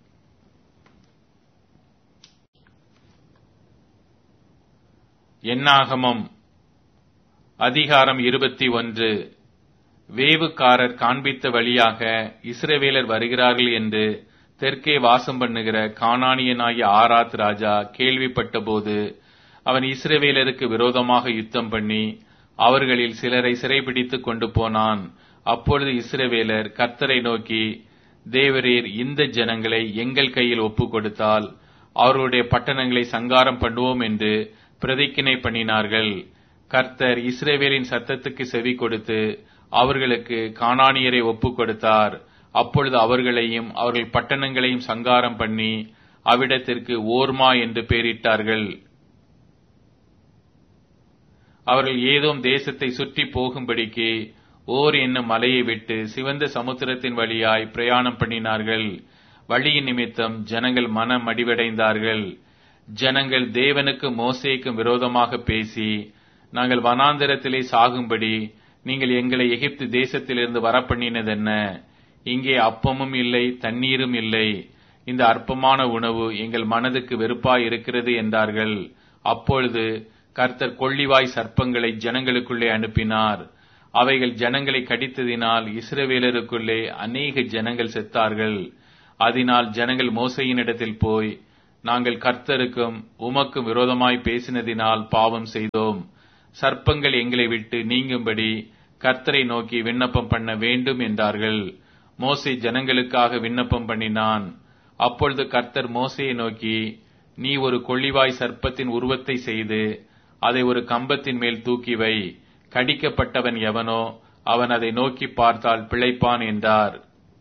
என்னாகமம் அதிகாரம் இருபத்தி ஒன்று வேவுக்காரர் காண்பித்த வழியாக இஸ்ரவேலர் வருகிறார்கள் என்று தெற்கே வாசம் பண்ணுகிற கானானியனாகிய ஆராத் ராஜா கேள்விப்பட்டபோது அவன் இஸ்ரவேலருக்கு விரோதமாக யுத்தம் பண்ணி அவர்களில் சிலரை சிறைபிடித்துக் கொண்டு போனான் அப்பொழுது இஸ்ரவேலர் கர்த்தரை நோக்கி தேவரீர் இந்த ஜனங்களை எங்கள் கையில் ஒப்புக் கொடுத்தால் அவர்களுடைய பட்டணங்களை சங்காரம் பண்ணுவோம் என்று பிரதிக்கினை பண்ணினார்கள் கர்த்தர் இஸ்ரேவேலின் சத்தத்துக்கு செவி கொடுத்து அவர்களுக்கு கானானியரை ஒப்புக் கொடுத்தார் அப்பொழுது அவர்களையும் அவர்கள் பட்டணங்களையும் சங்காரம் பண்ணி அவ்விடத்திற்கு ஓர்மா என்று பெயரிட்டார்கள் அவர்கள் ஏதோம் தேசத்தை சுற்றி போகும்படிக்கு ஓர் என்னும் மலையை விட்டு சிவந்த சமுத்திரத்தின் வழியாய் பிரயாணம் பண்ணினார்கள் வழியின் நிமித்தம் ஜனங்கள் மனம் அடிவடைந்தார்கள் ஜனங்கள் தேவனுக்கு மோசேக்கும் விரோதமாக பேசி நாங்கள் வனாந்தரத்திலே சாகும்படி நீங்கள் எங்களை எகிப்து தேசத்திலிருந்து வரப்பண்ணினதென்ன இங்கே அப்பமும் இல்லை தண்ணீரும் இல்லை இந்த அற்பமான உணவு எங்கள் மனதுக்கு வெறுப்பாய் இருக்கிறது என்றார்கள் அப்பொழுது கர்த்தர் கொள்ளிவாய் சர்ப்பங்களை ஜனங்களுக்குள்ளே அனுப்பினார் அவைகள் ஜனங்களை கடித்ததினால் இஸ்ரவேலருக்குள்ளே அநேக ஜனங்கள் செத்தார்கள் அதனால் ஜனங்கள் மோசையினிடத்தில் போய் நாங்கள் கர்த்தருக்கும் உமக்கும் விரோதமாய் பேசினதினால் பாவம் செய்தோம் சர்ப்பங்கள் எங்களை விட்டு நீங்கும்படி கர்த்தரை நோக்கி விண்ணப்பம் பண்ண வேண்டும் என்றார்கள் மோசே ஜனங்களுக்காக விண்ணப்பம் பண்ணினான் அப்பொழுது கர்த்தர் மோசையை நோக்கி நீ ஒரு கொள்ளிவாய் சர்ப்பத்தின் உருவத்தை செய்து அதை ஒரு கம்பத்தின் மேல் தூக்கி வை கடிக்கப்பட்டவன் எவனோ அவன் அதை நோக்கி பார்த்தால் பிழைப்பான் என்றார்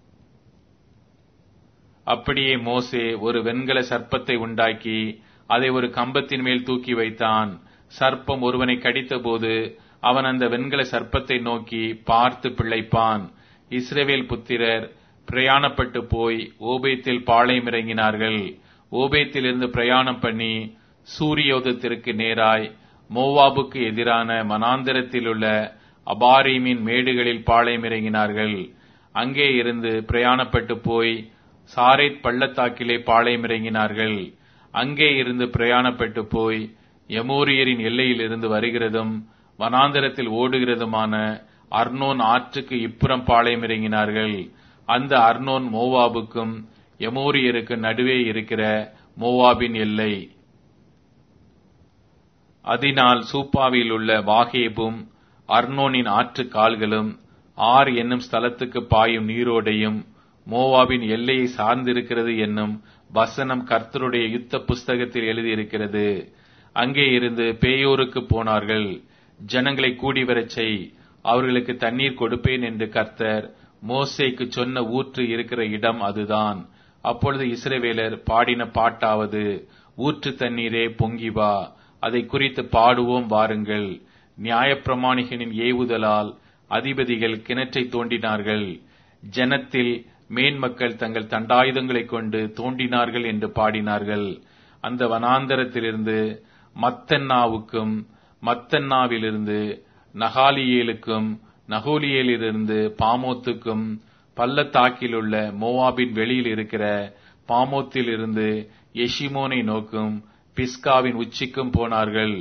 அப்படியே மோசே ஒரு வெண்கல சர்ப்பத்தை உண்டாக்கி அதை ஒரு கம்பத்தின் மேல் தூக்கி வைத்தான் சர்ப்பம் ஒருவனை கடித்தபோது அவன் அந்த வெண்கல சர்ப்பத்தை நோக்கி பார்த்து பிழைப்பான் இஸ்ரவேல் புத்திரர் பிரயாணப்பட்டு போய் ஓபேத்தில் பாளையம் இறங்கினார்கள் ஓபேத்திலிருந்து பிரயாணம் பண்ணி சூரியோதத்திற்கு நேராய் மோவாபுக்கு எதிரான மனாந்திரத்திலுள்ள அபாரீமின் மேடுகளில் பாளையம் இறங்கினார்கள் அங்கே இருந்து பிரயாணப்பட்டு போய் சாரேத் பள்ளத்தாக்கிலே பாளையம் இறங்கினார்கள் அங்கே இருந்து பிரயாணப்பட்டு போய் எமோரியரின் எல்லையில் இருந்து வருகிறதும் வனாந்தரத்தில் ஓடுகிறதுமான அர்னோன் ஆற்றுக்கு இப்புறம் பாளையம் இறங்கினார்கள் அந்த அர்னோன் மோவாபுக்கும் எமோரியருக்கு நடுவே இருக்கிற மோவாபின் எல்லை அதனால் சூப்பாவில் உள்ள வாகேபும் அர்னோனின் ஆற்று கால்களும் ஆர் என்னும் ஸ்தலத்துக்கு பாயும் நீரோடையும் மோவாபின் எல்லையை சார்ந்திருக்கிறது என்னும் வசனம் கர்த்தருடைய யுத்த புஸ்தகத்தில் எழுதியிருக்கிறது அங்கே இருந்து பேயோருக்கு போனார்கள் ஜனங்களை கூடி வரச் செய் அவர்களுக்கு தண்ணீர் கொடுப்பேன் என்று கர்த்தர் மோசேக்கு சொன்ன ஊற்று இருக்கிற இடம் அதுதான் அப்பொழுது இஸ்ரவேலர் பாடின பாட்டாவது ஊற்று தண்ணீரே பொங்கி வா அதை குறித்து பாடுவோம் வாருங்கள் நியாயப்பிரமாணிகனின் ஏவுதலால் அதிபதிகள் கிணற்றை தோண்டினார்கள் ஜனத்தில் மேன்மக்கள் தங்கள் தண்டாயுதங்களைக் கொண்டு தோண்டினார்கள் என்று பாடினார்கள் அந்த வனாந்தரத்திலிருந்து மத்தன்னாவுக்கும் மத்தன்னாவிலிருந்து நகாலியேலுக்கும் நகோலியேலிருந்து பாமோத்துக்கும் பள்ளத்தாக்கிலுள்ள மோவாபின் வெளியில் இருக்கிற பாமோத்தில் இருந்து எஷிமோனை நோக்கும் பிஸ்காவின் உச்சிக்கும் போனார்கள்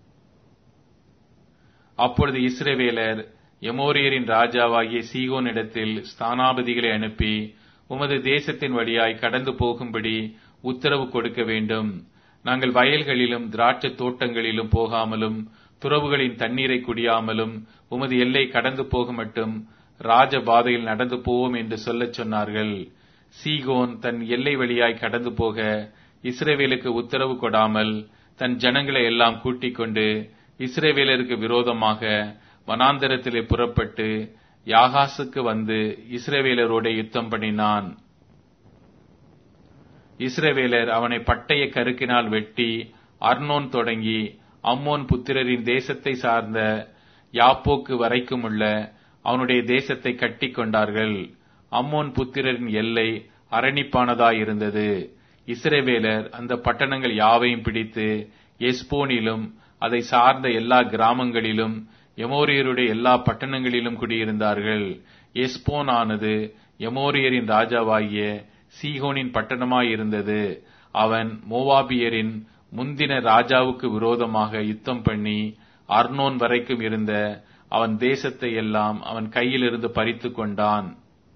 அப்பொழுது இஸ்ரவேலர் எமோரியரின் ராஜாவாகிய சீகோனிடத்தில் ஸ்தானாபதிகளை அனுப்பி உமது தேசத்தின் வழியாய் கடந்து போகும்படி உத்தரவு கொடுக்க வேண்டும் நாங்கள் வயல்களிலும் திராட்சை தோட்டங்களிலும் போகாமலும் துறவுகளின் தண்ணீரை குடியாமலும் உமது எல்லை கடந்து போக மட்டும் ராஜபாதையில் நடந்து போவோம் என்று சொல்லச் சொன்னார்கள் சீகோன் தன் எல்லை வழியாய் கடந்து போக இஸ்ரேவேலுக்கு உத்தரவு கொடாமல் தன் ஜனங்களை எல்லாம் கூட்டிக் கொண்டு இஸ்ரேவேலருக்கு விரோதமாக வனாந்தரத்திலே புறப்பட்டு யாகாசுக்கு வந்து இஸ்ரேவேலரோட யுத்தம் பண்ணினான் இஸ்ரவேலர் அவனை பட்டய கருக்கினால் வெட்டி அர்னோன் தொடங்கி அம்மோன் புத்திரரின் தேசத்தை சார்ந்த யாப்போக்கு வரைக்கும் உள்ள அவனுடைய தேசத்தை கட்டி கொண்டார்கள் அம்மோன் புத்திரரின் எல்லை அரணிப்பானதாயிருந்தது இஸ்ரவேலர் அந்த பட்டணங்கள் யாவையும் பிடித்து எஸ்போனிலும் அதை சார்ந்த எல்லா கிராமங்களிலும் எமோரியருடைய எல்லா பட்டணங்களிலும் குடியிருந்தார்கள் எஸ்போன் ஆனது எமோரியரின் ராஜாவாகிய சீகோனின் பட்டணமாயிருந்தது அவன் மோவாபியரின் முந்தின ராஜாவுக்கு விரோதமாக யுத்தம் பண்ணி அர்னோன் வரைக்கும் இருந்த அவன் தேசத்தை எல்லாம் அவன் கையிலிருந்து பறித்து கொண்டான்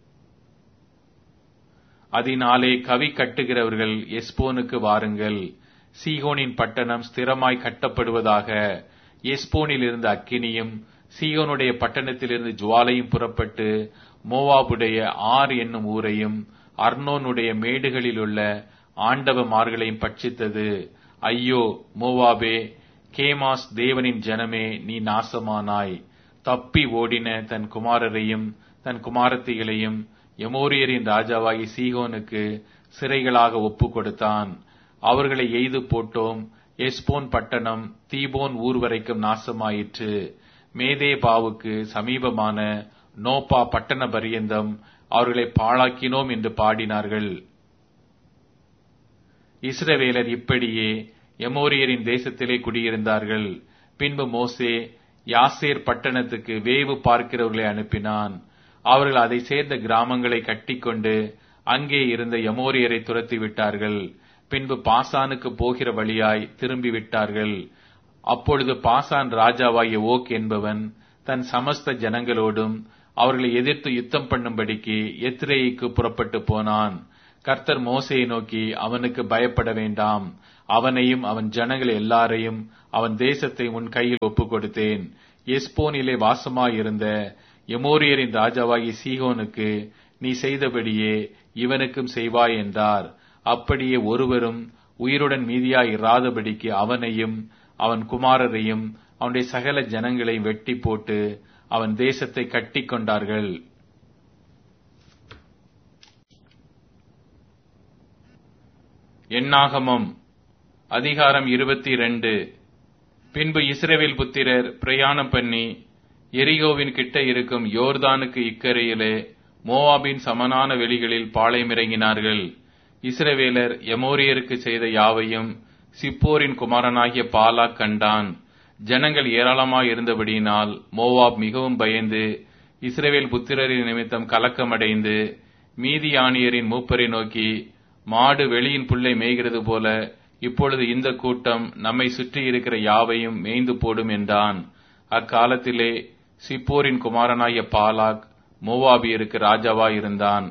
அதனாலே கவி கட்டுகிறவர்கள் எஸ்போனுக்கு வாருங்கள் சீகோனின் பட்டணம் ஸ்திரமாய் கட்டப்படுவதாக எஸ்போனில் இருந்த அக்கினியும் சீகோனுடைய பட்டணத்திலிருந்து ஜுவாலையும் புறப்பட்டு மோவாபுடைய ஆர் என்னும் ஊரையும் அர்னோனுடைய மேடுகளில் உள்ள ஆண்டவமார்களையும் பட்சித்தது ஐயோ மோவாபே கேமாஸ் தேவனின் ஜனமே நீ நாசமானாய் தப்பி ஓடின தன் குமாரரையும் தன் குமாரத்திகளையும் எமோரியரின் ராஜாவாகி சீகோனுக்கு சிறைகளாக ஒப்பு கொடுத்தான் அவர்களை எய்து போட்டோம் எஸ்போன் பட்டணம் தீபோன் ஊர் வரைக்கும் நாசமாயிற்று மேதேபாவுக்கு சமீபமான நோப்பா பட்டண பரியந்தம் அவர்களை பாழாக்கினோம் என்று பாடினார்கள் இஸ்ரவேலர் இப்படியே எமோரியரின் தேசத்திலே குடியிருந்தார்கள் பின்பு மோசே யாசேர் பட்டணத்துக்கு வேவு பார்க்கிறவர்களை அனுப்பினான் அவர்கள் அதை சேர்ந்த கிராமங்களை கட்டிக்கொண்டு அங்கே இருந்த எமோரியரை துரத்தி விட்டார்கள் பின்பு பாசானுக்கு போகிற வழியாய் திரும்பி விட்டார்கள் அப்பொழுது பாசான் ராஜாவாகிய ஓக் என்பவன் தன் சமஸ்த ஜனங்களோடும் அவர்களை எதிர்த்து யுத்தம் பண்ணும்படிக்கு எத்ரேயிக்கு புறப்பட்டு போனான் கர்த்தர் மோசையை நோக்கி அவனுக்கு பயப்பட வேண்டாம் அவனையும் அவன் ஜனங்கள் எல்லாரையும் அவன் தேசத்தை உன் கையில் ஒப்புக் கொடுத்தேன் எஸ்போனிலே வாசமாயிருந்த எமோரியரின் ராஜாவாகி சீகோனுக்கு நீ செய்தபடியே இவனுக்கும் செய்வாய் என்றார் அப்படியே ஒருவரும் உயிருடன் மீதியாய் இராதபடிக்கு அவனையும் அவன் குமாரரையும் அவனுடைய சகல ஜனங்களையும் வெட்டி போட்டு அவன் தேசத்தை கட்டி கொண்டார்கள் எண்ணாகமம் அதிகாரம் இருபத்தி இரண்டு பின்பு இஸ்ரவேல் புத்திரர் பிரயாணம் பண்ணி எரிகோவின் கிட்ட இருக்கும் யோர்தானுக்கு இக்கரையிலே மோவாபின் சமனான வெளிகளில் பாளையமிறங்கினார்கள் இஸ்ரவேலர் எமோரியருக்கு செய்த யாவையும் சிப்போரின் குமாரனாகிய பாலா கண்டான் ஜனங்கள் ஏராளமாய் இருந்தபடியினால் மோவாப் மிகவும் பயந்து இஸ்ரவேல் புத்திரரின் நிமித்தம் கலக்கமடைந்து மீதியானியரின் மூப்பரை நோக்கி மாடு வெளியின் புல்லை மேய்கிறது போல இப்பொழுது இந்த கூட்டம் நம்மை சுற்றி இருக்கிற யாவையும் மேய்ந்து போடும் என்றான் அக்காலத்திலே சிப்போரின் குமாரனாகிய பாலாக் மோவாபியருக்கு ராஜாவாய் இருந்தான்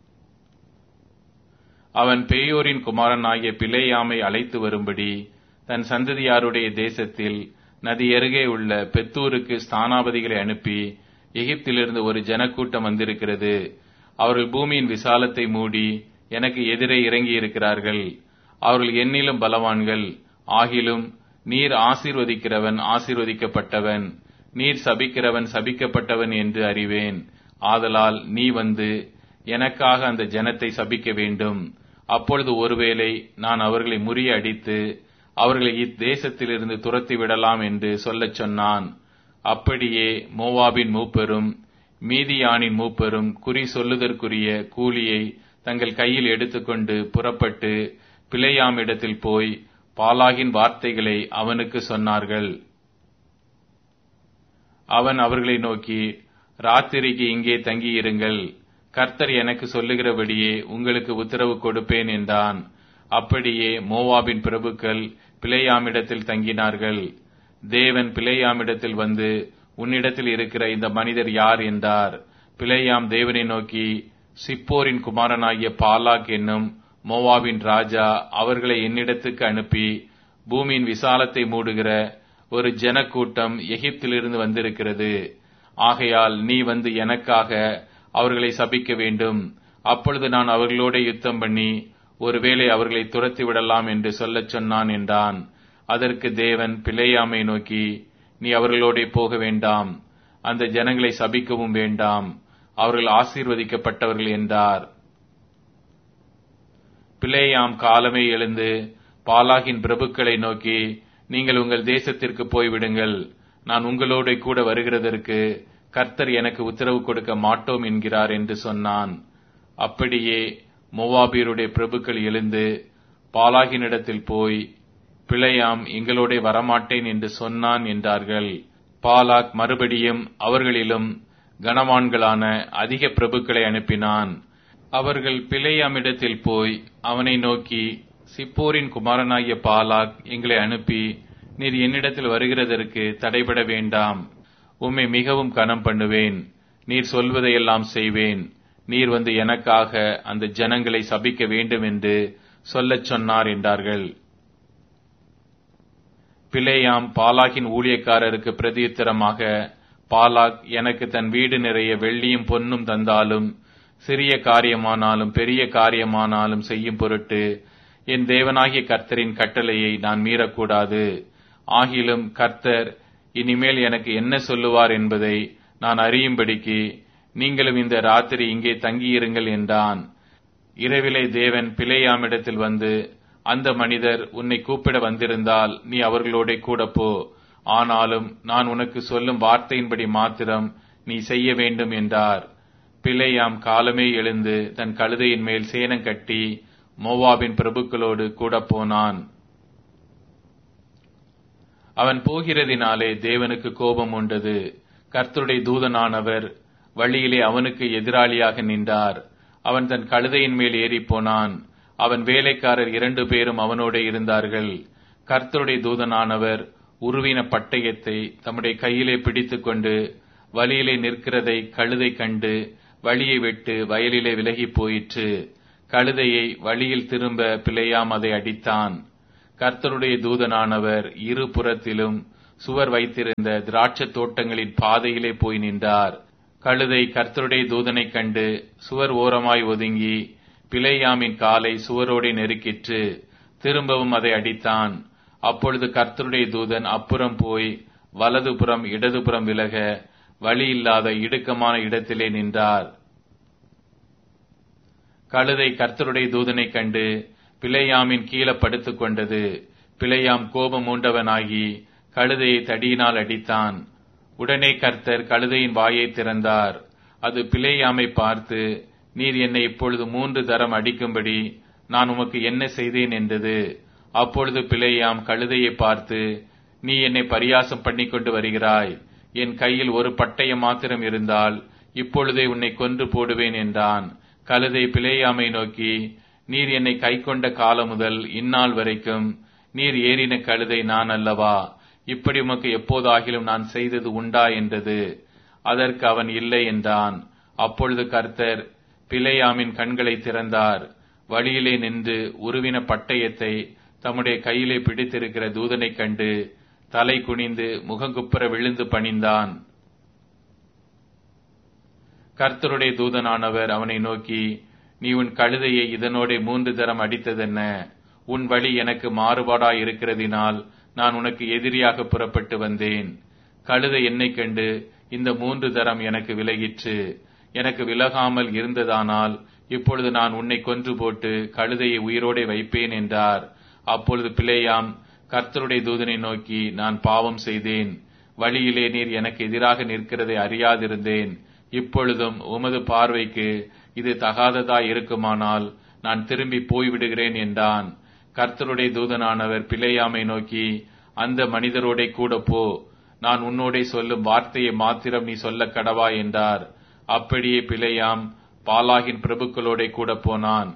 அவன் பேயோரின் குமாரனாகிய பிளேயாமை அழைத்து வரும்படி தன் சந்ததியாருடைய தேசத்தில் நதி அருகே உள்ள பெத்தூருக்கு ஸ்தானாபதிகளை அனுப்பி எகிப்திலிருந்து ஒரு ஜனக்கூட்டம் வந்திருக்கிறது அவர்கள் பூமியின் விசாலத்தை மூடி எனக்கு எதிரே இறங்கி இருக்கிறார்கள் அவர்கள் என்னிலும் பலவான்கள் ஆகிலும் நீர் ஆசீர்வதிக்கிறவன் ஆசீர்வதிக்கப்பட்டவன் நீர் சபிக்கிறவன் சபிக்கப்பட்டவன் என்று அறிவேன் ஆதலால் நீ வந்து எனக்காக அந்த ஜனத்தை சபிக்க வேண்டும் அப்பொழுது ஒருவேளை நான் அவர்களை முறியடித்து அவர்களை இத்தேசத்திலிருந்து துரத்தி விடலாம் என்று சொல்லச் சொன்னான் அப்படியே மோவாபின் மூப்பரும் மீதியானின் மூப்பரும் குறி சொல்லுதற்குரிய கூலியை தங்கள் கையில் எடுத்துக்கொண்டு புறப்பட்டு பிழையாமிடத்தில் போய் பாலாகின் வார்த்தைகளை அவனுக்கு சொன்னார்கள் அவன் அவர்களை நோக்கி ராத்திரிக்கு இங்கே தங்கியிருங்கள் கர்த்தர் எனக்கு சொல்லுகிறபடியே உங்களுக்கு உத்தரவு கொடுப்பேன் என்றான் அப்படியே மோவாபின் பிரபுக்கள் பிழையாமிடத்தில் தங்கினார்கள் தேவன் பிழையாமிடத்தில் வந்து உன்னிடத்தில் இருக்கிற இந்த மனிதர் யார் என்றார் பிழையாம் தேவனை நோக்கி சிப்போரின் குமாரனாகிய பாலாக் என்னும் மோவாபின் ராஜா அவர்களை என்னிடத்துக்கு அனுப்பி பூமியின் விசாலத்தை மூடுகிற ஒரு ஜனக்கூட்டம் எகிப்திலிருந்து வந்திருக்கிறது ஆகையால் நீ வந்து எனக்காக அவர்களை சபிக்க வேண்டும் அப்பொழுது நான் அவர்களோட யுத்தம் பண்ணி ஒருவேளை அவர்களை துரத்தி விடலாம் என்று சொல்லச் சொன்னான் என்றான் அதற்கு தேவன் பிழையாமை நோக்கி நீ அவர்களோட போக வேண்டாம் அந்த ஜனங்களை சபிக்கவும் வேண்டாம் அவர்கள் ஆசீர்வதிக்கப்பட்டவர்கள் என்றார் பிளேயாம் காலமே எழுந்து பாலாகின் பிரபுக்களை நோக்கி நீங்கள் உங்கள் தேசத்திற்கு போய்விடுங்கள் நான் உங்களோட கூட வருகிறதற்கு கர்த்தர் எனக்கு உத்தரவு கொடுக்க மாட்டோம் என்கிறார் என்று சொன்னான் அப்படியே மோவாபியருடைய பிரபுக்கள் எழுந்து பாலாகினிடத்தில் போய் பிழையாம் எங்களோட வரமாட்டேன் என்று சொன்னான் என்றார்கள் பாலாக் மறுபடியும் அவர்களிலும் கனவான்களான அதிக பிரபுக்களை அனுப்பினான் அவர்கள் பிழையாமிடத்தில் போய் அவனை நோக்கி சிப்போரின் குமாரனாகிய பாலாக் எங்களை அனுப்பி நீர் என்னிடத்தில் வருகிறதற்கு தடைபட வேண்டாம் உம்மை மிகவும் கனம் பண்ணுவேன் நீர் சொல்வதையெல்லாம் செய்வேன் நீர் வந்து எனக்காக அந்த ஜனங்களை சபிக்க வேண்டும் என்று சொல்லச் சொன்னார் என்றார்கள் பிளேயாம் பாலாகின் ஊழியக்காரருக்கு பிரதியுத்தரமாக பாலாக் எனக்கு தன் வீடு நிறைய வெள்ளியும் பொன்னும் தந்தாலும் சிறிய காரியமானாலும் பெரிய காரியமானாலும் செய்யும் பொருட்டு என் தேவனாகிய கர்த்தரின் கட்டளையை நான் மீறக்கூடாது ஆகிலும் கர்த்தர் இனிமேல் எனக்கு என்ன சொல்லுவார் என்பதை நான் அறியும்படிக்கு நீங்களும் இந்த ராத்திரி இங்கே தங்கியிருங்கள் என்றான் இரவிலே தேவன் பிழையாமிடத்தில் வந்து அந்த மனிதர் உன்னை கூப்பிட வந்திருந்தால் நீ அவர்களோட கூட போ ஆனாலும் நான் உனக்கு சொல்லும் வார்த்தையின்படி மாத்திரம் நீ செய்ய வேண்டும் என்றார் பிழையாம் காலமே எழுந்து தன் கழுதையின் மேல் சேனம் கட்டி மோவாபின் பிரபுக்களோடு கூட போனான் அவன் போகிறதினாலே தேவனுக்கு கோபம் உண்டது கர்த்தருடைய தூதனானவர் வழியிலே அவனுக்கு எதிராளியாக நின்றார் அவன் தன் கழுதையின் மேல் ஏறி போனான் அவன் வேலைக்காரர் இரண்டு பேரும் அவனோட இருந்தார்கள் கர்த்தருடைய தூதனானவர் உருவின பட்டயத்தை தம்முடைய கையிலே பிடித்துக்கொண்டு வழியிலே நிற்கிறதை கழுதை கண்டு வழியை விட்டு வயலிலே விலகி போயிற்று கழுதையை வழியில் திரும்ப பிழையாம் அதை அடித்தான் கர்த்தருடைய தூதனானவர் இரு புறத்திலும் சுவர் வைத்திருந்த திராட்சத் தோட்டங்களின் பாதையிலே போய் நின்றார் கழுதை கர்த்தருடைய தூதனைக் கண்டு சுவர் ஓரமாய் ஒதுங்கி பிழையாமின் காலை சுவரோடே நெருக்கிற்று திரும்பவும் அதை அடித்தான் அப்பொழுது கர்த்தருடைய தூதன் அப்புறம் போய் வலதுபுறம் இடதுபுறம் விலக வழி இல்லாத இடுக்கமான இடத்திலே நின்றார் கழுதை கர்த்தருடைய தூதனைக் கண்டு பிழையாமின் கீழே படுத்துக் கொண்டது பிழையாம் கோபம் மூண்டவனாகி கழுதையை தடியினால் அடித்தான் உடனே கர்த்தர் கழுதையின் வாயை திறந்தார் அது பிழையாமை பார்த்து நீர் என்னை இப்பொழுது மூன்று தரம் அடிக்கும்படி நான் உமக்கு என்ன செய்தேன் என்றது அப்பொழுது பிழையாம் கழுதையை பார்த்து நீ என்னை பரியாசம் பண்ணிக் கொண்டு வருகிறாய் என் கையில் ஒரு பட்டயம் மாத்திரம் இருந்தால் இப்பொழுதே உன்னை கொன்று போடுவேன் என்றான் கழுதை பிழையாமை நோக்கி நீர் என்னை கை கொண்ட காலம் முதல் இந்நாள் வரைக்கும் நீர் ஏறின கழுதை நான் அல்லவா இப்படி உமக்கு எப்போதாகிலும் நான் செய்தது உண்டா என்றது அதற்கு அவன் இல்லை என்றான் அப்பொழுது கர்த்தர் பிழையாமின் கண்களை திறந்தார் வழியிலே நின்று உருவின பட்டயத்தை தம்முடைய கையிலே பிடித்திருக்கிற தூதனைக் கண்டு தலை குனிந்து முகங்குப்புற விழுந்து பணிந்தான் கர்த்தருடைய தூதனானவர் அவனை நோக்கி நீ உன் கழுதையை இதனோடே மூன்று தரம் அடித்ததென்ன உன் வழி எனக்கு மாறுபாடாய் இருக்கிறதினால் நான் உனக்கு எதிரியாக புறப்பட்டு வந்தேன் கழுதை என்னைக் கண்டு இந்த மூன்று தரம் எனக்கு விலகிற்று எனக்கு விலகாமல் இருந்ததானால் இப்பொழுது நான் உன்னை கொன்று போட்டு கழுதையை உயிரோடே வைப்பேன் என்றார் அப்பொழுது பிளேயாம் கர்த்தருடைய தூதனை நோக்கி நான் பாவம் செய்தேன் வழியிலே நீர் எனக்கு எதிராக நிற்கிறதை அறியாதிருந்தேன் இப்பொழுதும் உமது பார்வைக்கு இது தகாததா இருக்குமானால் நான் திரும்பி போய்விடுகிறேன் என்றான் கர்த்தருடைய தூதனானவர் பிழையாமை நோக்கி அந்த மனிதரோடே கூட போ நான் உன்னோடே சொல்லும் வார்த்தையை மாத்திரம் நீ சொல்ல கடவா என்றார் அப்படியே பிழையாம் பாலாகின் பிரபுக்களோடே கூட போனான்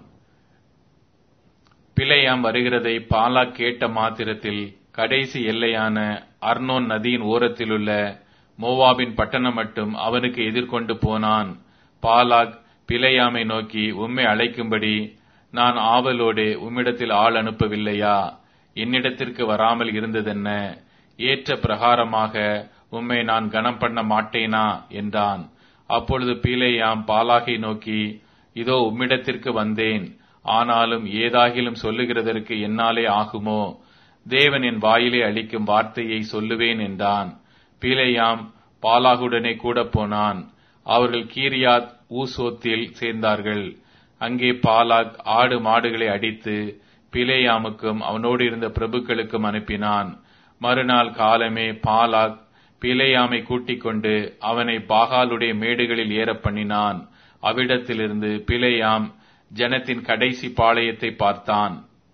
பிழையாம் வருகிறதை பாலா கேட்ட மாத்திரத்தில் கடைசி எல்லையான அர்னோன் நதியின் ஓரத்திலுள்ள மோவாபின் பட்டணம் மட்டும் அவனுக்கு எதிர்கொண்டு போனான் பாலாக் பிழையாமை நோக்கி உம்மை அழைக்கும்படி நான் ஆவலோடே உம்மிடத்தில் ஆள் அனுப்பவில்லையா என்னிடத்திற்கு வராமல் இருந்ததென்ன ஏற்ற பிரகாரமாக உம்மை நான் கனம் பண்ண மாட்டேனா என்றான் அப்பொழுது பீலேயாம் பாலாகை நோக்கி இதோ உம்மிடத்திற்கு வந்தேன் ஆனாலும் ஏதாகிலும் சொல்லுகிறதற்கு என்னாலே ஆகுமோ தேவன் என் வாயிலே அளிக்கும் வார்த்தையை சொல்லுவேன் என்றான் பீலேயாம் பாலாகுடனே கூட போனான் அவர்கள் கீரியாத் ஊசோத்தில் சேர்ந்தார்கள் அங்கே பாலாக் ஆடு மாடுகளை அடித்து பிலேயாமுக்கும் அவனோடு இருந்த பிரபுக்களுக்கும் அனுப்பினான் மறுநாள் காலமே பாலாக் பிலேயாமை கூட்டிக் கொண்டு அவனை பாகாலுடைய மேடுகளில் ஏற பண்ணினான் அவ்விடத்திலிருந்து பிலேயாம் ஜனத்தின் கடைசி பாளையத்தை பார்த்தான்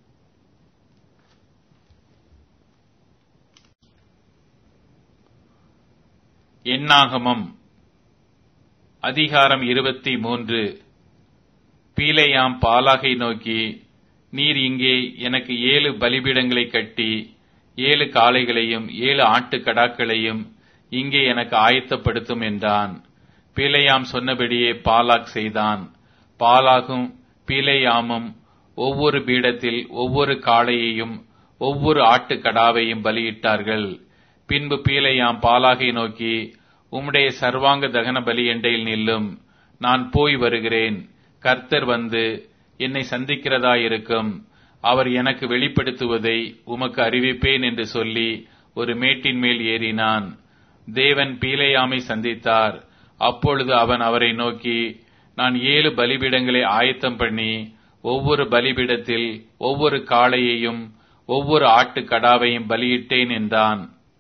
எண்ணாகமம் அதிகாரம் இருபத்தி மூன்று பீலையாம் பாலாகை நோக்கி நீர் இங்கே எனக்கு ஏழு பலிபீடங்களை கட்டி ஏழு காளைகளையும் ஏழு ஆட்டுக்கடாக்களையும் இங்கே எனக்கு ஆயத்தப்படுத்தும் என்றான் பீலையாம் சொன்னபடியே பாலாக் செய்தான் பாலாகும் பீலையாமும் ஒவ்வொரு பீடத்தில் ஒவ்வொரு காளையையும் ஒவ்வொரு ஆட்டுக்கடாவையும் பலியிட்டார்கள் பின்பு பீலையாம் பாலாகை நோக்கி உம்முடைய சர்வாங்க தகன பலி எண்டையில் நில்லும் நான் போய் வருகிறேன் கர்த்தர் வந்து என்னை சந்திக்கிறதாயிருக்கும் அவர் எனக்கு வெளிப்படுத்துவதை உமக்கு அறிவிப்பேன் என்று சொல்லி ஒரு மேட்டின் மேல் ஏறினான் தேவன் பீலையாமை சந்தித்தார் அப்பொழுது அவன் அவரை நோக்கி நான் ஏழு பலிபீடங்களை ஆயத்தம் பண்ணி ஒவ்வொரு பலிபீடத்தில் ஒவ்வொரு காளையையும் ஒவ்வொரு ஆட்டுக்கடாவையும் பலியிட்டேன் என்றான்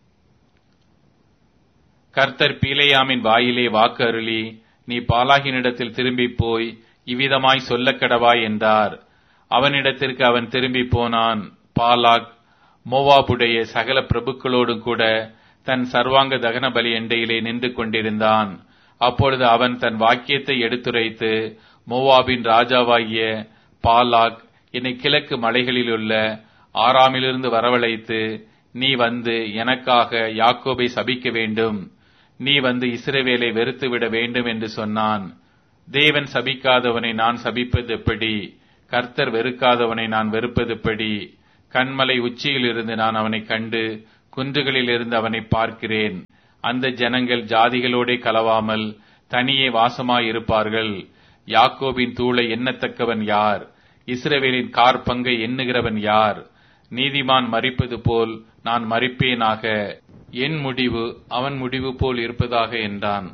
கர்த்தர் பீலையாமின் வாயிலே வாக்கு அருளி நீ பாலாகினிடத்தில் திரும்பி போய் இவ்விதமாய் சொல்லக் கடவாய் என்றார் அவனிடத்திற்கு அவன் திரும்பி போனான் பாலாக் மோவாபுடைய சகல பிரபுக்களோடு கூட தன் சர்வாங்க தகன பலி எண்டையிலே நின்று கொண்டிருந்தான் அப்பொழுது அவன் தன் வாக்கியத்தை எடுத்துரைத்து மோவாபின் ராஜாவாகிய பாலாக் என்னை கிழக்கு மலைகளில் உள்ள ஆறாமிலிருந்து வரவழைத்து நீ வந்து எனக்காக யாக்கோபை சபிக்க வேண்டும் நீ வந்து இஸ்ரவேலை வெறுத்துவிட வேண்டும் என்று சொன்னான் தேவன் சபிக்காதவனை நான் சபிப்பது எப்படி கர்த்தர் வெறுக்காதவனை நான் வெறுப்பதுப்படி கண்மலை உச்சியிலிருந்து நான் அவனை கண்டு குன்றுகளில் இருந்து அவனை பார்க்கிறேன் அந்த ஜனங்கள் ஜாதிகளோடே கலவாமல் தனியே வாசமாயிருப்பார்கள் யாக்கோபின் தூளை எண்ணத்தக்கவன் யார் இஸ்ரவேலின் கார் பங்கை எண்ணுகிறவன் யார் நீதிமான் மறிப்பது போல் நான் மறிப்பேனாக என் முடிவு அவன் முடிவு போல் இருப்பதாக என்றான்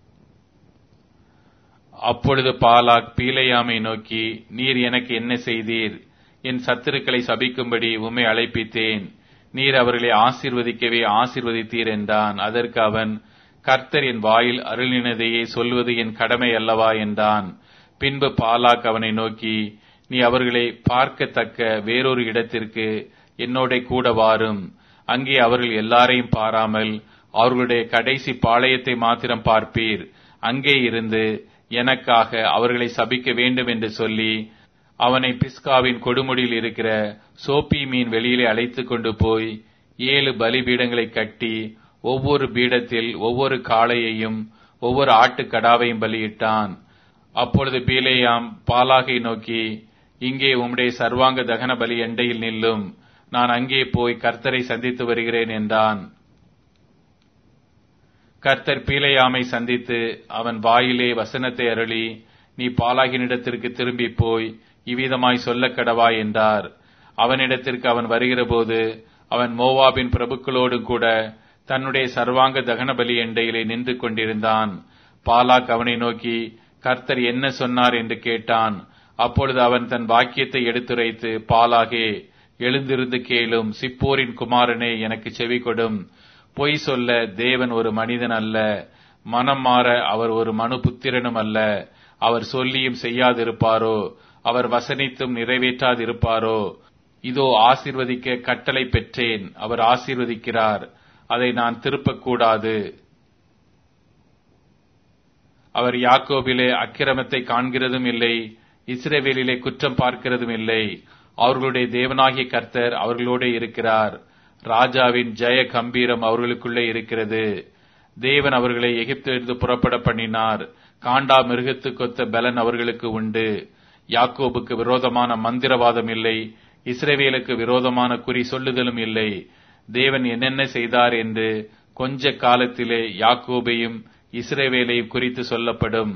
அப்பொழுது பாலாக் பீலையாமை நோக்கி நீர் எனக்கு என்ன செய்தீர் என் சத்துருக்களை சபிக்கும்படி உம்மை அழைப்பித்தேன் நீர் அவர்களை ஆசீர்வதிக்கவே ஆசீர்வதித்தீர் என்றான் அதற்கு அவன் கர்த்தர் என் வாயில் அருளினதையே சொல்வது என் கடமை அல்லவா என்றான் பின்பு பாலாக் அவனை நோக்கி நீ அவர்களை பார்க்கத்தக்க வேறொரு இடத்திற்கு என்னோட கூட வாரும் அங்கே அவர்கள் எல்லாரையும் பாராமல் அவர்களுடைய கடைசி பாளையத்தை மாத்திரம் பார்ப்பீர் அங்கே இருந்து எனக்காக அவர்களை சபிக்க வேண்டும் என்று சொல்லி அவனை பிஸ்காவின் கொடுமுடியில் இருக்கிற சோப்பி மீன் வெளியிலே அழைத்துக் கொண்டு போய் ஏழு பலிபீடங்களை கட்டி ஒவ்வொரு பீடத்தில் ஒவ்வொரு காளையையும் ஒவ்வொரு ஆட்டுக்கடாவையும் பலியிட்டான் அப்பொழுது பீலேயாம் பாலாகை நோக்கி இங்கே உம்முடைய சர்வாங்க தகன பலி எண்டையில் நில்லும் நான் அங்கே போய் கர்த்தரை சந்தித்து வருகிறேன் என்றான் கர்த்தர் பீலையாமை சந்தித்து அவன் வாயிலே வசனத்தை அருளி நீ பாலாகினிடத்திற்கு திரும்பி போய் இவ்விதமாய் சொல்ல கடவா என்றார் அவனிடத்திற்கு அவன் வருகிறபோது அவன் மோவாபின் பிரபுக்களோடு கூட தன்னுடைய சர்வாங்க தகன பலி எண்டையிலே நின்று கொண்டிருந்தான் பாலாக் அவனை நோக்கி கர்த்தர் என்ன சொன்னார் என்று கேட்டான் அப்பொழுது அவன் தன் வாக்கியத்தை எடுத்துரைத்து பாலாகே எழுந்திருந்து கேளும் சிப்போரின் குமாரனே எனக்கு செவி கொடும் பொய் சொல்ல தேவன் ஒரு மனிதன் அல்ல மனம் மாற அவர் ஒரு மனு புத்திரனும் அல்ல அவர் சொல்லியும் செய்யாதிருப்பாரோ அவர் வசனித்தும் நிறைவேற்றாதிருப்பாரோ இதோ ஆசீர்வதிக்க கட்டளை பெற்றேன் அவர் ஆசீர்வதிக்கிறார் அதை நான் திருப்பக்கூடாது அவர் யாக்கோபிலே அக்கிரமத்தை காண்கிறதும் இல்லை இஸ்ரேவேலிலே குற்றம் பார்க்கிறதும் இல்லை அவர்களுடைய தேவனாகிய கர்த்தர் அவர்களோடு இருக்கிறார் ராஜாவின் ஜெய கம்பீரம் அவர்களுக்குள்ளே இருக்கிறது தேவன் அவர்களை எகிப்திலிருந்து புறப்பட பண்ணினார் காண்டா மிருகத்து கொத்த பலன் அவர்களுக்கு உண்டு யாக்கோபுக்கு விரோதமான மந்திரவாதம் இல்லை இஸ்ரேவேலுக்கு விரோதமான குறி சொல்லுதலும் இல்லை தேவன் என்னென்ன செய்தார் என்று கொஞ்ச காலத்திலே யாக்கோபையும் இஸ்ரேவேலையும் குறித்து சொல்லப்படும்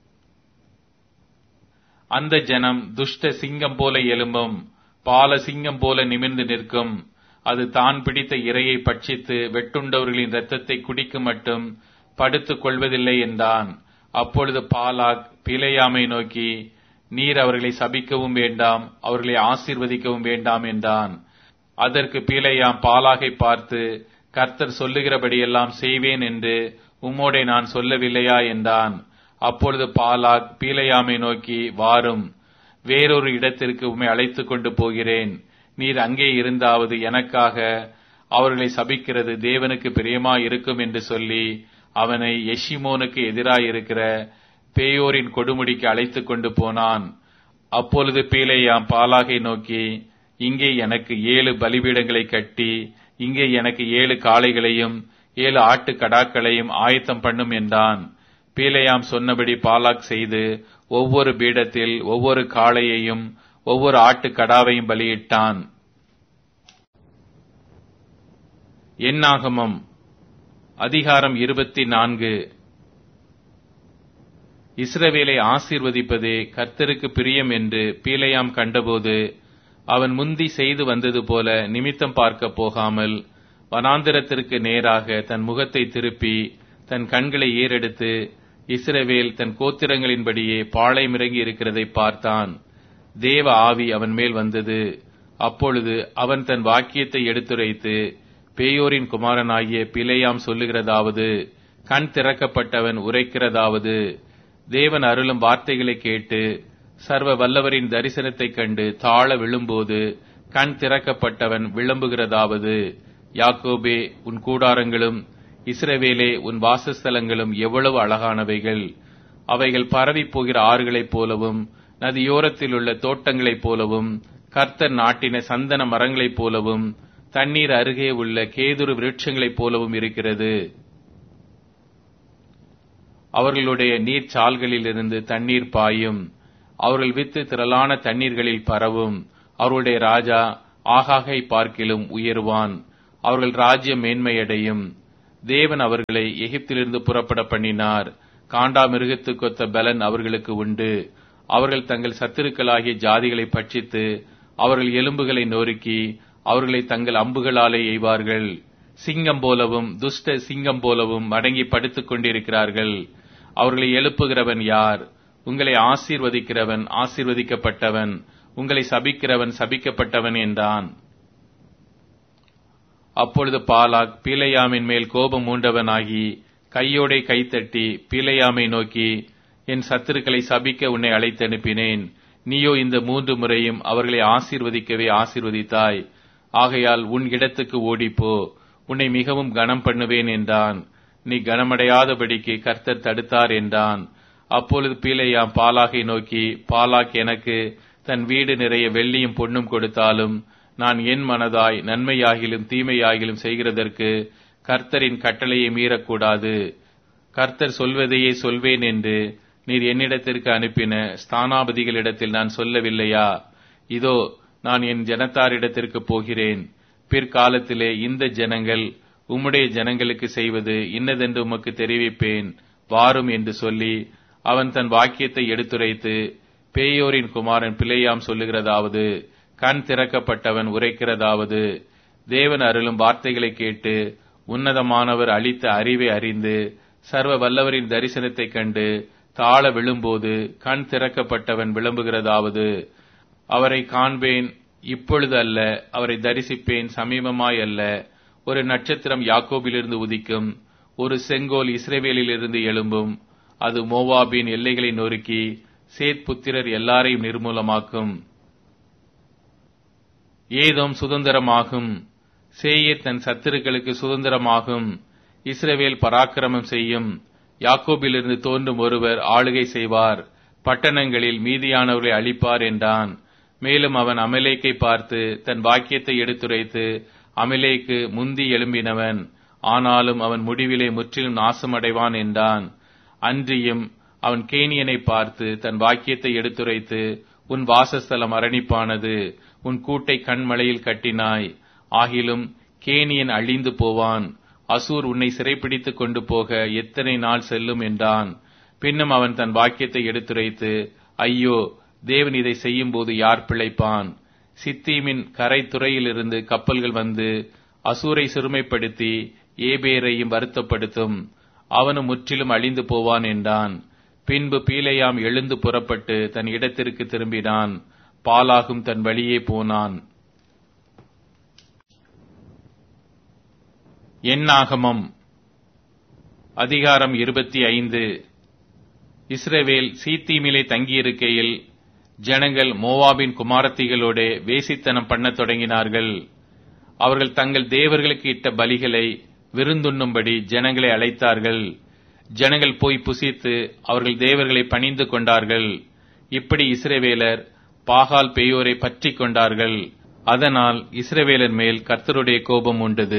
அந்த ஜனம் துஷ்ட சிங்கம் போல எலும்பும் பால சிங்கம் போல நிமிர்ந்து நிற்கும் அது தான் பிடித்த இரையை பட்சித்து வெட்டுண்டவர்களின் இரத்தத்தை குடிக்கும் மட்டும் படுத்துக் கொள்வதில்லை என்றான் அப்பொழுது பாலாக் பிழையாமை நோக்கி நீர் அவர்களை சபிக்கவும் வேண்டாம் அவர்களை ஆசீர்வதிக்கவும் வேண்டாம் என்றான் அதற்கு பீலையாம் பாலாகை பார்த்து கர்த்தர் சொல்லுகிறபடியெல்லாம் செய்வேன் என்று உம்மோடே நான் சொல்லவில்லையா என்றான் அப்பொழுது பாலாக் பீலையாமை நோக்கி வாரும் வேறொரு இடத்திற்கு உம்மை அழைத்துக் கொண்டு போகிறேன் நீர் அங்கே இருந்தாவது எனக்காக அவர்களை சபிக்கிறது தேவனுக்கு பிரியமா இருக்கும் என்று சொல்லி அவனை எஷிமோனுக்கு எதிராயிருக்கிற பேயோரின் கொடுமுடிக்கு அழைத்துக் கொண்டு போனான் அப்பொழுது பீலேயாம் பாலாகை நோக்கி இங்கே எனக்கு ஏழு பலிபீடங்களை கட்டி இங்கே எனக்கு ஏழு காளைகளையும் ஏழு ஆட்டு கடாக்களையும் ஆயத்தம் பண்ணும் என்றான் பீலையாம் சொன்னபடி பாலாக் செய்து ஒவ்வொரு பீடத்தில் ஒவ்வொரு காளையையும் ஒவ்வொரு ஆட்டு கடாவையும் பலியிட்டான் எண்ணாகமம் அதிகாரம் இருபத்தி நான்கு இஸ்ரவேலை ஆசீர்வதிப்பதே கர்த்தருக்கு பிரியம் என்று பீலையாம் கண்டபோது அவன் முந்தி செய்து வந்தது போல நிமித்தம் பார்க்க போகாமல் வனாந்திரத்திற்கு நேராக தன் முகத்தை திருப்பி தன் கண்களை ஏறெடுத்து இஸ்ரவேல் தன் கோத்திரங்களின்படியே பாளையமிறங்கி இருக்கிறதை பார்த்தான் தேவ ஆவி அவன் மேல் வந்தது அப்பொழுது அவன் தன் வாக்கியத்தை எடுத்துரைத்து பேயோரின் குமாரனாகிய பிழையாம் சொல்லுகிறதாவது கண் திறக்கப்பட்டவன் உரைக்கிறதாவது தேவன் அருளும் வார்த்தைகளை கேட்டு சர்வ வல்லவரின் தரிசனத்தைக் கண்டு தாழ விழும்போது கண் திறக்கப்பட்டவன் விளம்புகிறதாவது யாக்கோபே உன் கூடாரங்களும் இஸ்ரவேலே உன் வாசஸ்தலங்களும் எவ்வளவு அழகானவைகள் அவைகள் பரவி போகிற ஆறுகளைப் போலவும் நதியோரத்தில் உள்ள தோட்டங்களைப் போலவும் கர்த்தர் நாட்டின சந்தன மரங்களைப் போலவும் தண்ணீர் அருகே உள்ள கேதுரு விருட்சங்களைப் போலவும் இருக்கிறது அவர்களுடைய நீர்ச்சால்களிலிருந்து தண்ணீர் பாயும் அவர்கள் வித்து திரளான தண்ணீர்களில் பரவும் அவர்களுடைய ராஜா ஆகாகை பார்க்கிலும் உயருவான் அவர்கள் ராஜ்யம் மேன்மையடையும் தேவன் அவர்களை எகிப்திலிருந்து புறப்பட பண்ணினார் காண்டா மிருகத்துக்கொத்த பலன் அவர்களுக்கு உண்டு அவர்கள் தங்கள் சத்துருக்களாகிய ஜாதிகளை பட்சித்து அவர்கள் எலும்புகளை நொறுக்கி அவர்களை தங்கள் அம்புகளாலே எய்வார்கள் சிங்கம் போலவும் துஷ்ட சிங்கம் போலவும் மடங்கி படுத்துக் கொண்டிருக்கிறார்கள் அவர்களை எழுப்புகிறவன் யார் உங்களை ஆசீர்வதிக்கிறவன் ஆசீர்வதிக்கப்பட்டவன் உங்களை சபிக்கிறவன் சபிக்கப்பட்டவன் என்றான் அப்பொழுது பாலாக் பீலையாமின் மேல் கோபம் மூண்டவனாகி கையோடே கைத்தட்டி பீலையாமை நோக்கி என் சத்துருக்களை சபிக்க உன்னை அழைத்தனுப்பினேன் நீயோ இந்த மூன்று முறையும் அவர்களை ஆசீர்வதிக்கவே ஆசீர்வதித்தாய் ஆகையால் உன் இடத்துக்கு ஓடிப்போ உன்னை மிகவும் கனம் பண்ணுவேன் என்றான் நீ கனமடையாதபடிக்கு கர்த்தர் தடுத்தார் என்றான் அப்பொழுது பீலையாம் பாலாகை நோக்கி பாலாக் எனக்கு தன் வீடு நிறைய வெள்ளியும் பொன்னும் கொடுத்தாலும் நான் என் மனதாய் நன்மையாகிலும் தீமையாகிலும் செய்கிறதற்கு கர்த்தரின் கட்டளையை மீறக்கூடாது கர்த்தர் சொல்வதையே சொல்வேன் என்று நீர் என்னிடத்திற்கு அனுப்பின ஸ்தானாபதிகளிடத்தில் நான் சொல்லவில்லையா இதோ நான் என் ஜனத்தாரிடத்திற்கு போகிறேன் பிற்காலத்திலே இந்த ஜனங்கள் உம்முடைய ஜனங்களுக்கு செய்வது இன்னதென்று உமக்கு தெரிவிப்பேன் வாரும் என்று சொல்லி அவன் தன் வாக்கியத்தை எடுத்துரைத்து பேயோரின் குமாரன் பிள்ளையாம் சொல்லுகிறதாவது கண் திறக்கப்பட்டவன் உரைக்கிறதாவது தேவன் அருளும் வார்த்தைகளை கேட்டு உன்னதமானவர் அளித்த அறிவை அறிந்து சர்வ வல்லவரின் தரிசனத்தைக் கண்டு தாழ விழும்போது கண் திறக்கப்பட்டவன் விளம்புகிறதாவது அவரை காண்பேன் இப்பொழுது அல்ல அவரை தரிசிப்பேன் சமீபமாய் அல்ல ஒரு நட்சத்திரம் யாக்கோபிலிருந்து உதிக்கும் ஒரு செங்கோல் இஸ்ரேவேலிலிருந்து எழும்பும் அது மோவாபின் எல்லைகளை நொறுக்கி சேத் புத்திரர் எல்லாரையும் நிர்மூலமாக்கும் ஏதோம் சுதந்திரமாகும் சேயீர் தன் சத்துருக்களுக்கு சுதந்திரமாகும் இஸ்ரவேல் பராக்கிரமம் செய்யும் யாக்கோபிலிருந்து தோன்றும் ஒருவர் ஆளுகை செய்வார் பட்டணங்களில் மீதியானவர்களை அழிப்பார் என்றான் மேலும் அவன் அமலேக்கை பார்த்து தன் வாக்கியத்தை எடுத்துரைத்து அமலேக்கு முந்தி எழும்பினவன் ஆனாலும் அவன் முடிவிலே முற்றிலும் நாசமடைவான் என்றான் அன்றியும் அவன் கேனியனை பார்த்து தன் வாக்கியத்தை எடுத்துரைத்து உன் வாசஸ்தலம் அரணிப்பானது உன் கூட்டை கண்மலையில் கட்டினாய் ஆகிலும் கேனியன் அழிந்து போவான் அசூர் உன்னை சிறைப்பிடித்துக் கொண்டு போக எத்தனை நாள் செல்லும் என்றான் பின்னும் அவன் தன் வாக்கியத்தை எடுத்துரைத்து ஐயோ தேவன் இதை செய்யும் போது யார் பிழைப்பான் சித்தீமின் கரை துறையிலிருந்து கப்பல்கள் வந்து அசூரை சிறுமைப்படுத்தி ஏபேரையும் வருத்தப்படுத்தும் அவனும் முற்றிலும் அழிந்து போவான் என்றான் பின்பு பீலையாம் எழுந்து புறப்பட்டு தன் இடத்திற்கு திரும்பினான் பாலாகும் தன் வழியே போனான் எண்ணாகமம் அதிகாரம் இருபத்தி ஐந்து இஸ்ரவேல் சீத்தீமிலே தங்கியிருக்கையில் ஜனங்கள் மோவாபின் குமாரத்திகளோட வேசித்தனம் பண்ணத் தொடங்கினார்கள் அவர்கள் தங்கள் தேவர்களுக்கு இட்ட பலிகளை விருந்துண்ணும்படி ஜனங்களை அழைத்தார்கள் ஜனங்கள் போய் புசித்து அவர்கள் தேவர்களை பணிந்து கொண்டார்கள் இப்படி இஸ்ரவேலர் பாகால் பெயோரை பற்றி கொண்டார்கள் அதனால் இஸ்ரவேலர் மேல் கர்த்தருடைய கோபம் உண்டது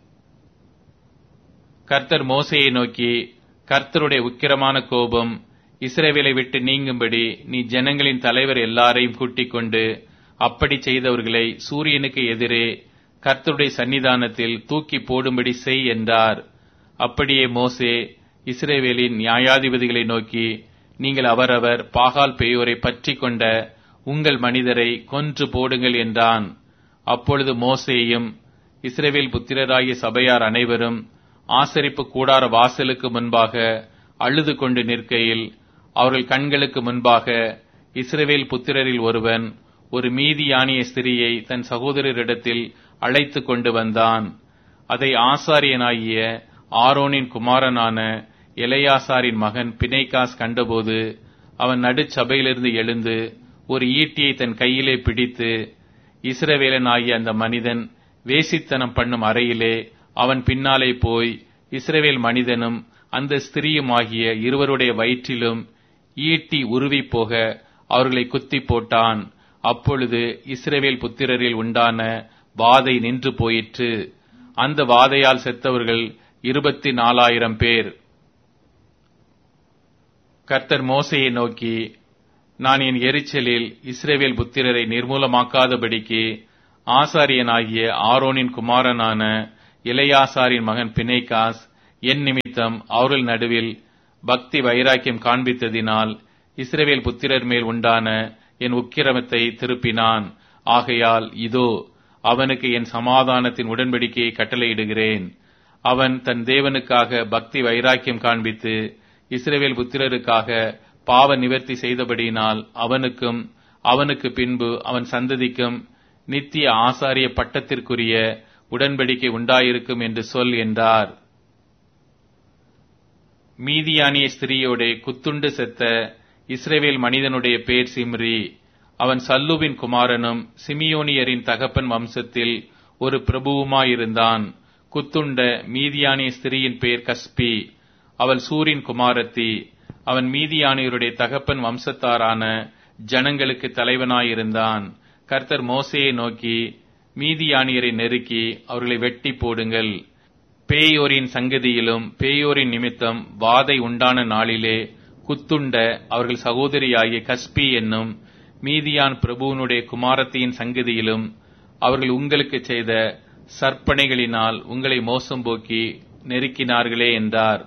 கர்த்தர் மோசையை நோக்கி கர்த்தருடைய உக்கிரமான கோபம் இஸ்ரேவேலை விட்டு நீங்கும்படி நீ ஜனங்களின் தலைவர் எல்லாரையும் கூட்டிக் கொண்டு அப்படி செய்தவர்களை சூரியனுக்கு எதிரே கர்த்தருடைய சன்னிதானத்தில் தூக்கி போடும்படி செய் என்றார் அப்படியே மோசே இஸ்ரேவேலின் நியாயாதிபதிகளை நோக்கி நீங்கள் அவரவர் பாகால் பெயோரை பற்றி கொண்ட உங்கள் மனிதரை கொன்று போடுங்கள் என்றான் அப்பொழுது மோசேயும் இஸ்ரேவேல் புத்திரராகிய சபையார் அனைவரும் ஆசரிப்பு கூடார வாசலுக்கு முன்பாக அழுது கொண்டு நிற்கையில் அவர்கள் கண்களுக்கு முன்பாக இஸ்ரவேல் புத்திரரில் ஒருவன் ஒரு மீதியானிய ஸ்திரியை தன் சகோதரரிடத்தில் அழைத்து கொண்டு வந்தான் அதை ஆசாரியனாகிய ஆரோனின் குமாரனான எலையாசாரின் மகன் பிணைகாஸ் கண்டபோது அவன் நடுச்சபையிலிருந்து எழுந்து ஒரு ஈட்டியை தன் கையிலே பிடித்து இஸ்ரவேலனாகிய அந்த மனிதன் வேசித்தனம் பண்ணும் அறையிலே அவன் பின்னாலே போய் இஸ்ரவேல் மனிதனும் அந்த ஸ்திரீயுமாகிய இருவருடைய வயிற்றிலும் ஈட்டி உருவி போக அவர்களை குத்தி போட்டான் அப்பொழுது இஸ்ரவேல் புத்திரரில் உண்டான வாதை நின்று போயிற்று அந்த வாதையால் செத்தவர்கள் இருபத்தி நாலாயிரம் பேர் கர்த்தர் மோசையை நோக்கி நான் என் எரிச்சலில் இஸ்ரேவேல் புத்திரரை நிர்மூலமாக்காதபடிக்கு ஆசாரியனாகிய ஆரோனின் குமாரனான இளையாசாரின் மகன் பிணைகாஸ் என் நிமித்தம் அவர்கள் நடுவில் பக்தி வைராக்கியம் காண்பித்ததினால் இஸ்ரவேல் புத்திரர் மேல் உண்டான என் உக்கிரமத்தை திருப்பினான் ஆகையால் இதோ அவனுக்கு என் சமாதானத்தின் உடன்படிக்கையை கட்டளையிடுகிறேன் அவன் தன் தேவனுக்காக பக்தி வைராக்கியம் காண்பித்து இஸ்ரவேல் புத்திரருக்காக பாவ நிவர்த்தி செய்தபடியினால் அவனுக்கும் அவனுக்கு பின்பு அவன் சந்ததிக்கும் நித்திய ஆசாரிய பட்டத்திற்குரிய உடன்படிக்கை உண்டாயிருக்கும் என்று சொல் என்றார் மீதியானிய ஸ்திரீயோட குத்துண்டு செத்த இஸ்ரேவேல் மனிதனுடைய பேர் சிம்ரி அவன் சல்லுவின் குமாரனும் சிமியோனியரின் தகப்பன் வம்சத்தில் ஒரு பிரபுவுமாயிருந்தான் குத்துண்ட மீதியானிய ஸ்திரீயின் பெயர் கஸ்பி அவள் சூரின் குமாரத்தி அவன் மீதியானியருடைய தகப்பன் வம்சத்தாரான ஜனங்களுக்கு தலைவனாயிருந்தான் கர்த்தர் மோசையை நோக்கி மீதியானியரை நெருக்கி அவர்களை வெட்டி போடுங்கள் பேயோரின் சங்கதியிலும் பேயோரின் நிமித்தம் வாதை உண்டான நாளிலே குத்துண்ட அவர்கள் சகோதரியாகிய கஸ்பி என்னும் மீதியான் பிரபுவனுடைய குமாரத்தியின் சங்கதியிலும் அவர்கள் உங்களுக்கு செய்த சற்பனைகளினால் உங்களை மோசம் போக்கி நெருக்கினார்களே என்றார்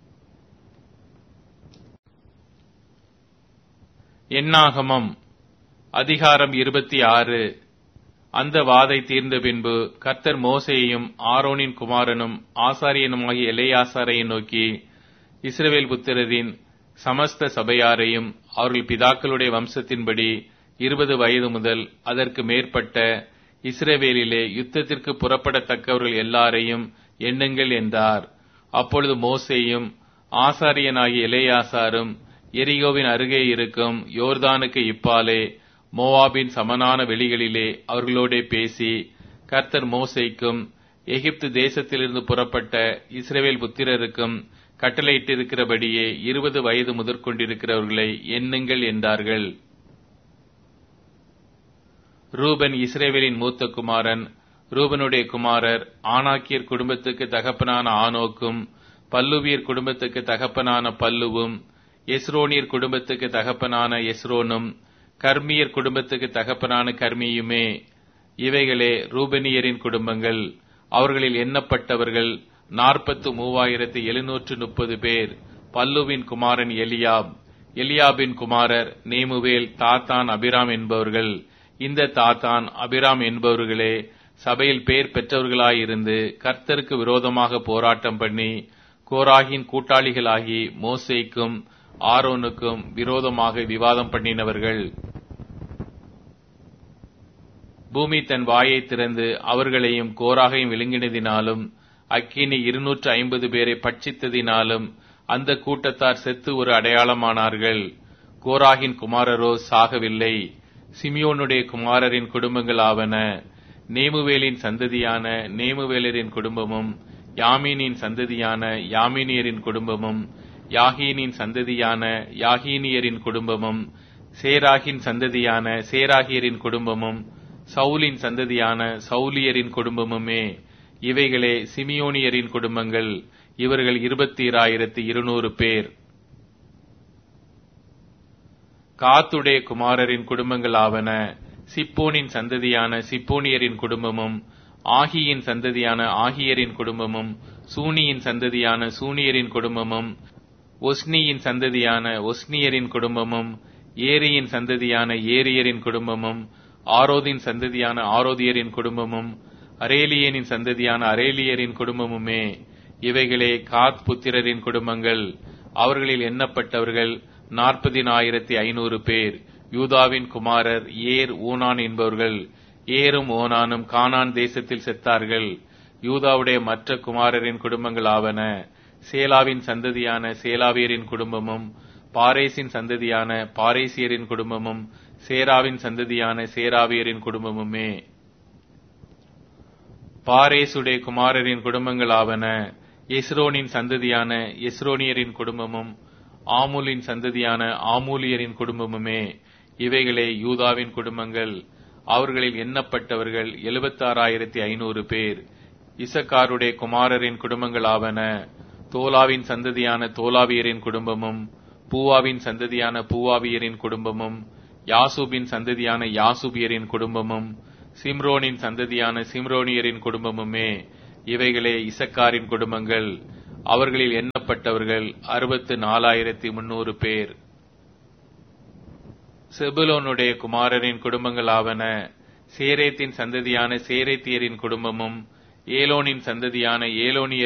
எண்ணாகமம் அதிகாரம் இருபத்தி ஆறு அந்த வாதை தீர்ந்த பின்பு கர்த்தர் மோசையையும் ஆரோனின் குமாரனும் ஆசாரியனுமாகிய எல்லையாசாரையை நோக்கி இஸ்ரவேல் புத்திரரின் சமஸ்த சபையாரையும் அவர்கள் பிதாக்களுடைய வம்சத்தின்படி இருபது வயது முதல் அதற்கு மேற்பட்ட இஸ்ரவேலிலே யுத்தத்திற்கு புறப்படத்தக்கவர்கள் எல்லாரையும் எண்ணுங்கள் என்றார் அப்பொழுது மோசேயும் ஆசாரியனாகிய இளையாசாரும் எரிகோவின் அருகே இருக்கும் யோர்தானுக்கு இப்பாலே மோவாபின் சமனான வெளிகளிலே அவர்களோடே பேசி கர்த்தர் மோசைக்கும் எகிப்து தேசத்திலிருந்து புறப்பட்ட இஸ்ரேவேல் புத்திரருக்கும் கட்டளையிட்டிருக்கிறபடியே இருபது வயது முதற்கொண்டிருக்கிறவர்களை எண்ணுங்கள் என்றார்கள் ரூபன் இஸ்ரேவேலின் மூத்த குமாரன் ரூபனுடைய குமாரர் ஆனாக்கியர் குடும்பத்துக்கு தகப்பனான ஆனோக்கும் பல்லுவியர் குடும்பத்துக்கு தகப்பனான பல்லுவும் எஸ்ரோனியர் குடும்பத்துக்கு தகப்பனான எஸ்ரோனும் கர்மியர் குடும்பத்துக்கு தகப்பனான கர்மியுமே இவைகளே ரூபனியரின் குடும்பங்கள் அவர்களில் எண்ணப்பட்டவர்கள் நாற்பத்து மூவாயிரத்து எழுநூற்று முப்பது பேர் பல்லுவின் குமாரன் எலியாப் எலியாபின் குமாரர் நேமுவேல் தாத்தான் அபிராம் என்பவர்கள் இந்த தாத்தான் அபிராம் என்பவர்களே சபையில் பேர் பெற்றவர்களாயிருந்து கர்த்தருக்கு விரோதமாக போராட்டம் பண்ணி கோராகின் கூட்டாளிகளாகி மோசேக்கும் ஆரோனுக்கும் விரோதமாக விவாதம் பண்ணினவர்கள் பூமி தன் வாயை திறந்து அவர்களையும் கோராகையும் விழுங்கினதினாலும் அக்கினி இருநூற்று ஐம்பது பேரை பட்சித்ததினாலும் அந்த கூட்டத்தார் செத்து ஒரு அடையாளமானார்கள் கோராகின் குமாரரோ சாகவில்லை சிமியோனுடைய குமாரரின் குடும்பங்கள் ஆவன நேமுவேலின் சந்ததியான நேமுவேலரின் குடும்பமும் யாமீனின் சந்ததியான யாமினியரின் குடும்பமும் யாகீனின் சந்ததியான யாகீனியரின் குடும்பமும் சேராகின் சந்ததியான சேராகியரின் குடும்பமும் சவுலின் சந்ததியான சவுலியரின் குடும்பமுமே இவைகளே சிமியோனியரின் குடும்பங்கள் இவர்கள் இருபத்தி ஆயிரத்தி இருநூறு பேர் காத்துடைய குமாரரின் குடும்பங்கள் ஆவன சிப்போனின் சந்ததியான சிப்போனியரின் குடும்பமும் ஆகியின் சந்ததியான ஆகியரின் குடும்பமும் சூனியின் சந்ததியான சூனியரின் குடும்பமும் ஒஸ்னியின் சந்ததியான ஒஸ்னியரின் குடும்பமும் ஏரியின் சந்ததியான ஏரியரின் குடும்பமும் ஆரோதின் சந்ததியான ஆரோதியரின் குடும்பமும் அரேலியனின் சந்ததியான அரேலியரின் குடும்பமுமே இவைகளே காத் புத்திரரின் குடும்பங்கள் அவர்களில் எண்ணப்பட்டவர்கள் நாற்பதினாயிரத்தி ஐநூறு பேர் யூதாவின் குமாரர் ஏர் ஊனான் என்பவர்கள் ஏரும் ஓனானும் கானான் தேசத்தில் செத்தார்கள் யூதாவுடைய மற்ற குமாரரின் குடும்பங்கள் ஆவன சேலாவின் சந்ததியான சேலாவியரின் குடும்பமும் பாரேசின் சந்ததியான பாரேசியரின் குடும்பமும் சேராவின் சந்ததியான சேராவியரின் குடும்பமுமே பாரேசுடைய குமாரரின் குடும்பங்கள் ஆவன எஸ்ரோனின் சந்ததியான எஸ்ரோனியரின் குடும்பமும் ஆமூலின் சந்ததியான ஆமூலியரின் குடும்பமுமே இவைகளே யூதாவின் குடும்பங்கள் அவர்களில் எண்ணப்பட்டவர்கள் எழுபத்தாறாயிரத்தி ஐநூறு பேர் இசக்காருடைய குமாரரின் குடும்பங்கள் ஆவன தோலாவின் சந்ததியான தோலாவியரின் குடும்பமும் பூவாவின் சந்ததியான பூவாவியரின் குடும்பமும் யாசூபின் சந்ததியான யாசூபியரின் குடும்பமும் சிம்ரோனின் சந்ததியான சிம்ரோனியரின் குடும்பமுமே இவைகளே இசக்காரின் குடும்பங்கள் அவர்களில் எண்ணப்பட்டவர்கள் அறுபத்து நாலாயிரத்தி முன்னூறு பேர் செபுலோனுடைய குமாரரின் குடும்பங்களாவன சேரேத்தின் சந்ததியான சேரேத்தியரின் குடும்பமும் ஏலோனின் சந்ததியான ஏலோனியரின்